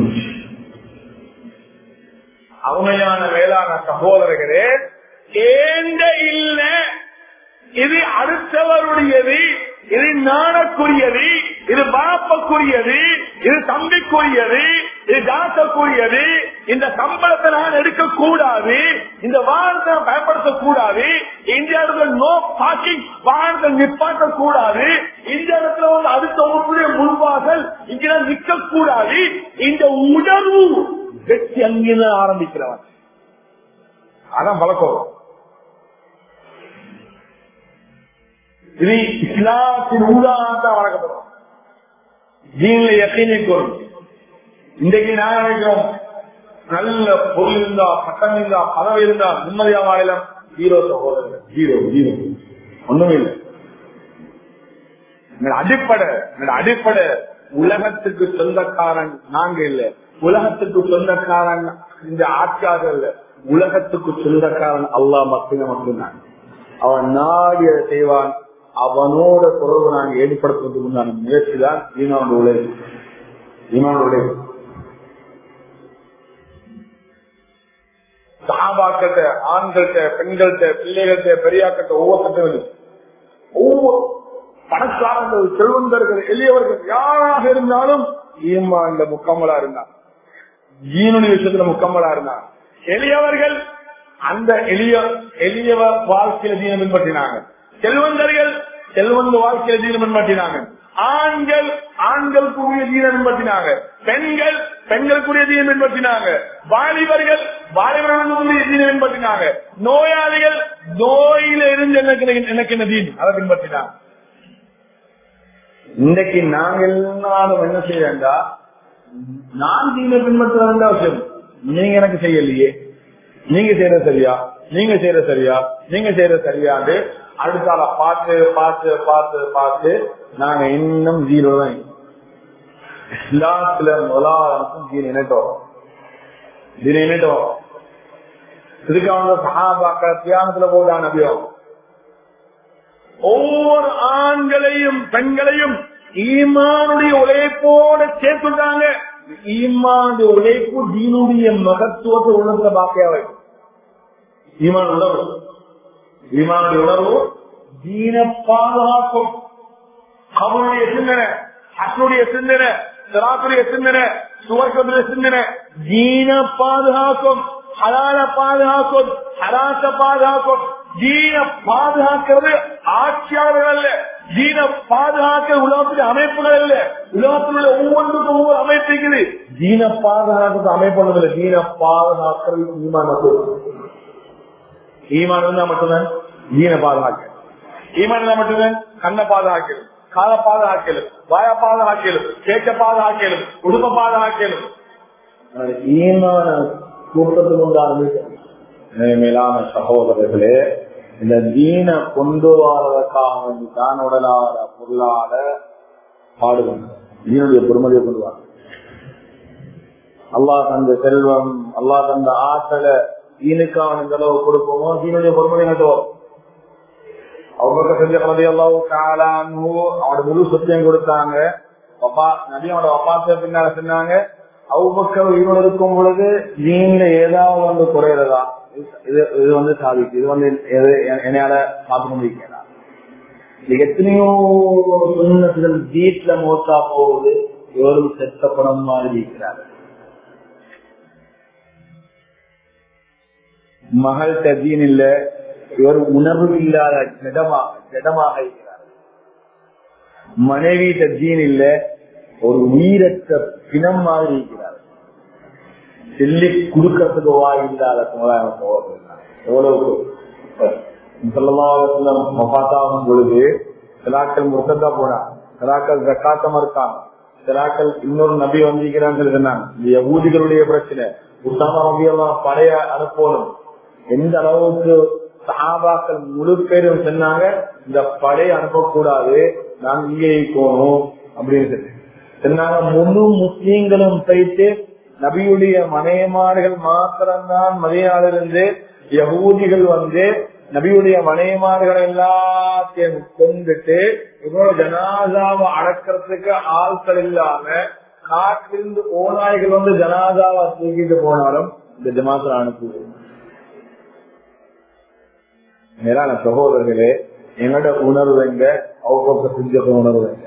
அவமையான வேளாண் சகோதரர்களே ஏந்த இல்ல இது அடுத்தவருடையது இது நாணக்குரியது இது பாப்பக்குரியது இது தம்பிக்குரியது இது தாசக்குரியது இந்த சம்பளத்தை நான் எடுக்கக்கூடாது இந்த வாகனத்தை நான் பயன்படுத்தக்கூடாது இந்த இடத்துல நோ பார்க்கிங் வாகனத்தை நிப்பாட்ட கூடாது இந்த இடத்துல வந்து அடுத்த ஊருடைய முன்வாசல் இங்க நிக்க கூடாது இந்த உணர்வு வெற்றி அங்கிருந்து ஆரம்பிக்கிறவன் அதான் பழக்கம் இது இஸ்லாத்தின் ஊடாகத்தான் வழங்கப்படும் ஜீன்ல எத்தனை பொருள் இன்றைக்கு நான் நினைக்கிறோம் நல்ல பொருள் இருந்தா சட்டம் இருந்தா பதவி இருந்தா நிம்மதியா மாநிலம் ஜீரோ சகோதரர்கள் ஜீரோ ஜீரோ ஒண்ணுமே இல்லை அடிப்படை அடிப்படை உலகத்துக்கு சொந்தக்காரன் நாங்க இல்ல உலகத்துக்கு சொந்தக்காரன் இந்த ஆட்சியாக இல்ல உலகத்துக்கு சொந்தக்காரன் அல்லா மட்டுமே மட்டும்தான் அவன் நாடிய செய்வான் அவனோட தொடர்பு நாங்கள் ஏற்படுத்துவதற்கு உண்டான முயற்சி தான் ஈமானோட உழைப்பு ஈமானோட உழைப்பு சாபாக்கிட்ட ஆண்கள்கிட்ட பெண்கள்கிட்ட பிள்ளைகள்கிட்ட பெரியாக்கிட்ட ஒவ்வொருத்தையும் ஒவ்வொரு பணக்காரர்கள் செல்வந்தர்கள் எளியவர்கள் யாராக இருந்தாலும் ஈமா இந்த முக்கம்மலா இருந்தான் ஜீனுடைய விஷயத்துல முக்கம்மலா இருந்தான் எளியவர்கள் அந்த எளிய எளியவ வாழ்க்கையில தீனம் பின்பற்றினாங்க செல்வந்தர்கள் செல்வந்த வாழ்க்கையில தீனம் பின்பற்றினாங்க ஆண்கள் ஆண்களுக்குரிய தீனம் பின்பற்றினாங்க பெண்கள் பெண்களுக்குரிய தீனம் பின்பற்றினாங்க வாலிபர்கள் வாலிபர்களுக்குரிய தீனம் பின்பற்றினாங்க நோயாளிகள் நோயில இருந்து எனக்கு எனக்கு என்ன தீன் அதை பின்பற்றினாங்க இன்றைக்கு நாங்க எல்லாரும் என்ன செய்ய வேண்டாம் நான் தீன பின்பற்ற வேண்டிய அவசியம் நீங்க எனக்கு செய்யலையே நீங்க செய்யற சரியா நீங்க செய்யற சரியா நீங்க செய்யற சரியாண்டு அடுத்தால பார்த்து பார்த்து பார்த்து பார்த்து நாங்க இன்னும் ஜீரோ தான் இஸ்லாத்துல முதலாவது ஜீன் இணைட்டோம் ஜீன் இணைட்டோம் இதுக்கு அவங்க சகாபாக்க தியானத்துல போட்டான் நபியம் ஒவ்வொரு ஆண்களையும் பெண்களையும் ஈமானுடைய உழைப்போட சேர்த்துட்டாங்க ஈமானுடைய உழைப்பு தீனுடைய மகத்துவத்தை உணர்ந்த பாக்கையாவை ஈமான் உணர்வு ஈமானுடைய உணர்வு தீன பாதுகாக்கும் அவனுடைய சிந்தனை அசனுடைய சிந்தனை சிராத்துடைய சிந்தனை சுவர்க்கத்துடைய சிந்தனை தீன பாதுகாக்கும் ஹலால பாதுகாக்கும் ஹராச பாதுகாக்கும் தீன பாதுகாக்கிறது ஆட்சியாளர்கள் அல்ல தீன பாதுகாக்கிற உலகத்துடைய அமைப்புகள் அல்ல உலகத்தில் உள்ள ஒவ்வொன்றுக்கும் ஒவ்வொரு அமைப்பு இருக்குது தீன பாதுகாக்கிறது அமைப்பு தீன பாதுகாக்கிறது ஈமான் மட்டும் ஈமான் இருந்தா மட்டும்தான் தீன பாதுகாக்க ஈமான் இருந்தா மட்டும்தான் கண்ணை பாதுகாக்கலும் கால பாதுகாக்கலும் வாய பாதுகாக்கலும் கேட்க பாதுகாக்கலும் உடுப்ப பாதுகாக்கலும் ஈமான கூட்டத்தில் உண்டான மேலான சகோதரர்களே இந்த தீன கொண்டு வரதற்காக வேண்டி தான் உடலாத பொருளாத பாடுபடும் தீனுடைய பொறுமதியை கொண்டு வர அல்லா தந்த செல்வம் அல்லா தந்த ஆற்றலை தீனுக்கான இந்த அளவு கொடுப்போமோ தீனுடைய பொறுமதி நட்டுவோம் அவங்க செஞ்ச கதை எல்லாம் காலான்னு அவனோட முழு சொத்தையும் கொடுத்தாங்க அப்பா நபியோட அப்பாத்த பின்னால சொன்னாங்க அவ்வக்கள் உயிரோடு இருக்கும் பொழுது நீங்க ஏதாவது வந்து குறையிறதா இது இது வந்து சாதிக்கு இது வந்து எது என்னையால பார்த்து கொண்டிருக்கலாம் இது எத்தனையோ சுண்ணத்துகள் வீட்டுல மோசா போகுது இவரும் செத்த படம் மாதிரி இருக்கிறார் மகள் தஜீன் இல்ல இவர் உணர்வு இல்லாத ஜடமாக ஜடமாக இருக்கிறார் மனைவி தஜீன் இல்ல ஒரு உயிரற்ற பிணம் மாதிரி இருக்கிறார் சொல்லி கொடுக்கறதுக்கு வாய் இல்லாத எவ்வளவு மபாத்தாகும் பொழுது சிலாக்கள் முத்தந்தா போனா சிலாக்கள் ஜக்காத்தம் இருக்காங்க சிலாக்கள் இன்னொரு நபி வந்திருக்கிறான்னு சொல்லி சொன்னாங்க இந்த ஊதிகளுடைய பிரச்சனை உத்தாம நபியெல்லாம் படைய அனுப்பணும் எந்த அளவுக்கு சஹாபாக்கள் முழு பேரும் சொன்னாங்க இந்த படையை அனுப்பக்கூடாது நாங்க இங்கே போகணும் அப்படின்னு சொல்லி சொன்னாங்க முழு முஸ்லீம்களும் போயிட்டு நபியுடைய மனையமாடுகள் மாத்திரம்தான் மதியாளிலிருந்து யகூதிகள் வந்து நபியுடைய மனையமாடுகள் எல்லாத்தையும் கொண்டுட்டு இவரோட ஜனாதாவை அடக்கிறதுக்கு ஆட்கள் இல்லாம காட்டிலிருந்து ஓநாய்கள் வந்து ஜனாதாவை தூக்கிட்டு போனாலும் இந்த ஜமாத்தில் அனுப்புவோம் மேலான சகோதரர்களே எங்களோட உணர்வு எங்க அவங்க செஞ்ச உணர்வு எங்க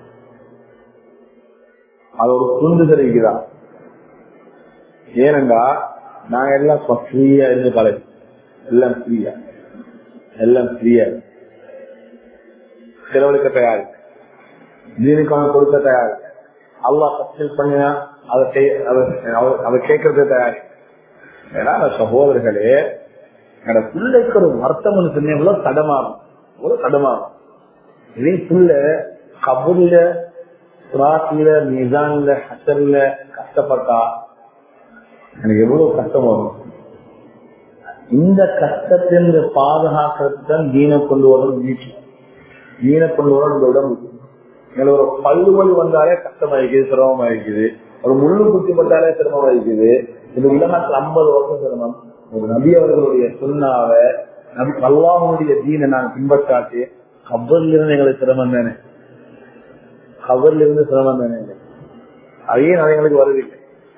அது ஒரு துண்டு தெரிவிக்குதா ஏனென்றா நாங்க எல்லாம் ஃப்ரீயா இருந்து பழகி எல்லாம் ஃப்ரீயா எல்லாம் ஃப்ரீயா செலவழிக்க தயாரி தீனுக்கான கொடுக்க தயாரி அல்லா சப்சில் பண்ணினா அதை அதை கேட்கறது தயாரி ஏன்னா சகோதரர்களே என்னோட பிள்ளைக்கு ஒரு வருத்தம்னு சொன்னீங்களோ தடமாறும் ஒரு தடமாறும் இதே புள்ள கபூர்ல சுராத்தில மீசான்ல ஹசல்ல கஷ்டப்பட்டா எனக்கு எவ்வளவு கஷ்டம் வரும் இந்த கஷ்டத்திலிருந்து பாதுகாக்கிறதுக்கு தான் தீனை கொண்டு வரணும் வீட்டில் தீனை கொண்டு வரணும் இந்த உடம்பு எங்களுக்கு ஒரு பல்லு வலி வந்தாலே கஷ்டமா இருக்குது சிரமமா இருக்குது ஒரு முள்ளு குத்தி பட்டாலே சிரமமா இருக்குது இந்த உலகத்துல ஐம்பது வருஷம் சிரமம் ஒரு நபி அவர்களுடைய சொன்னாவ நபி அல்லாஹனுடைய தீனை நான் பின்பற்றாச்சு கபர்ல இருந்து எங்களுக்கு சிரமம் தானே கபர்ல இருந்து சிரமம் தானே அதையே நான் எங்களுக்கு வருதில்லை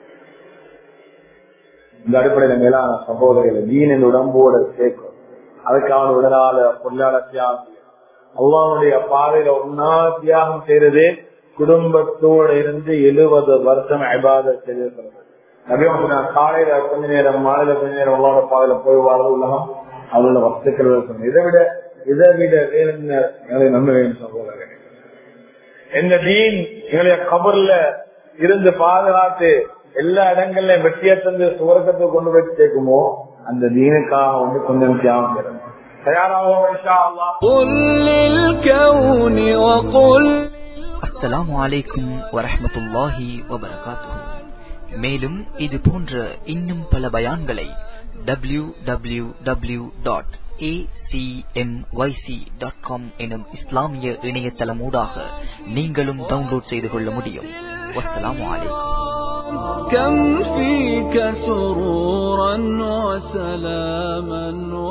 இந்த அடிப்படையில மேலான சகோதரிகள் தீன் இந்த உடம்போட சேர்க்கும் அதுக்கான உடனால பொருளாதார தியாகம் அல்லாவுடைய பாதையில ஒன்னா தியாகம் செய்யறது குடும்பத்தோட இருந்து எழுபது வருஷம் ஐபாத செய்திருக்கிறது நபியம் காலையில கொஞ்ச நேரம் மாலையில கொஞ்ச நேரம் உள்ளோட பாதையில போய் வாழ்றது உலகம் அவங்களோட வஸ்துக்கள் இதை விட இதை விட வேற எங்களை நன்மை வேணும் சகோதரர்கள் எந்த தீன் எங்களுடைய கபர்ல இருந்து பாதுகாத்து எல்லா இடங்கள்லயும் வெற்றியை தந்து சுவர்க்கத்தை கொண்டு போய் சேர்க்குமோ அந்த தீனுக்காக வந்து கொஞ்சம் தியாகம் செய்யணும் அஸ்லாம் வலைக்கும் வரமத்துல்லாஹி வபரகாத்து மேலும் இது போன்ற இன்னும் பல பயான்களை W W W dot acmyc.com எனும் இஸ்லாமிய இணையதளமூடாக நீங்களும் டவுன்லோட் செய்து கொள்ள முடியும் வஸ்ஸலாமு அலைக்கும் كم فيك سرورا وسلاما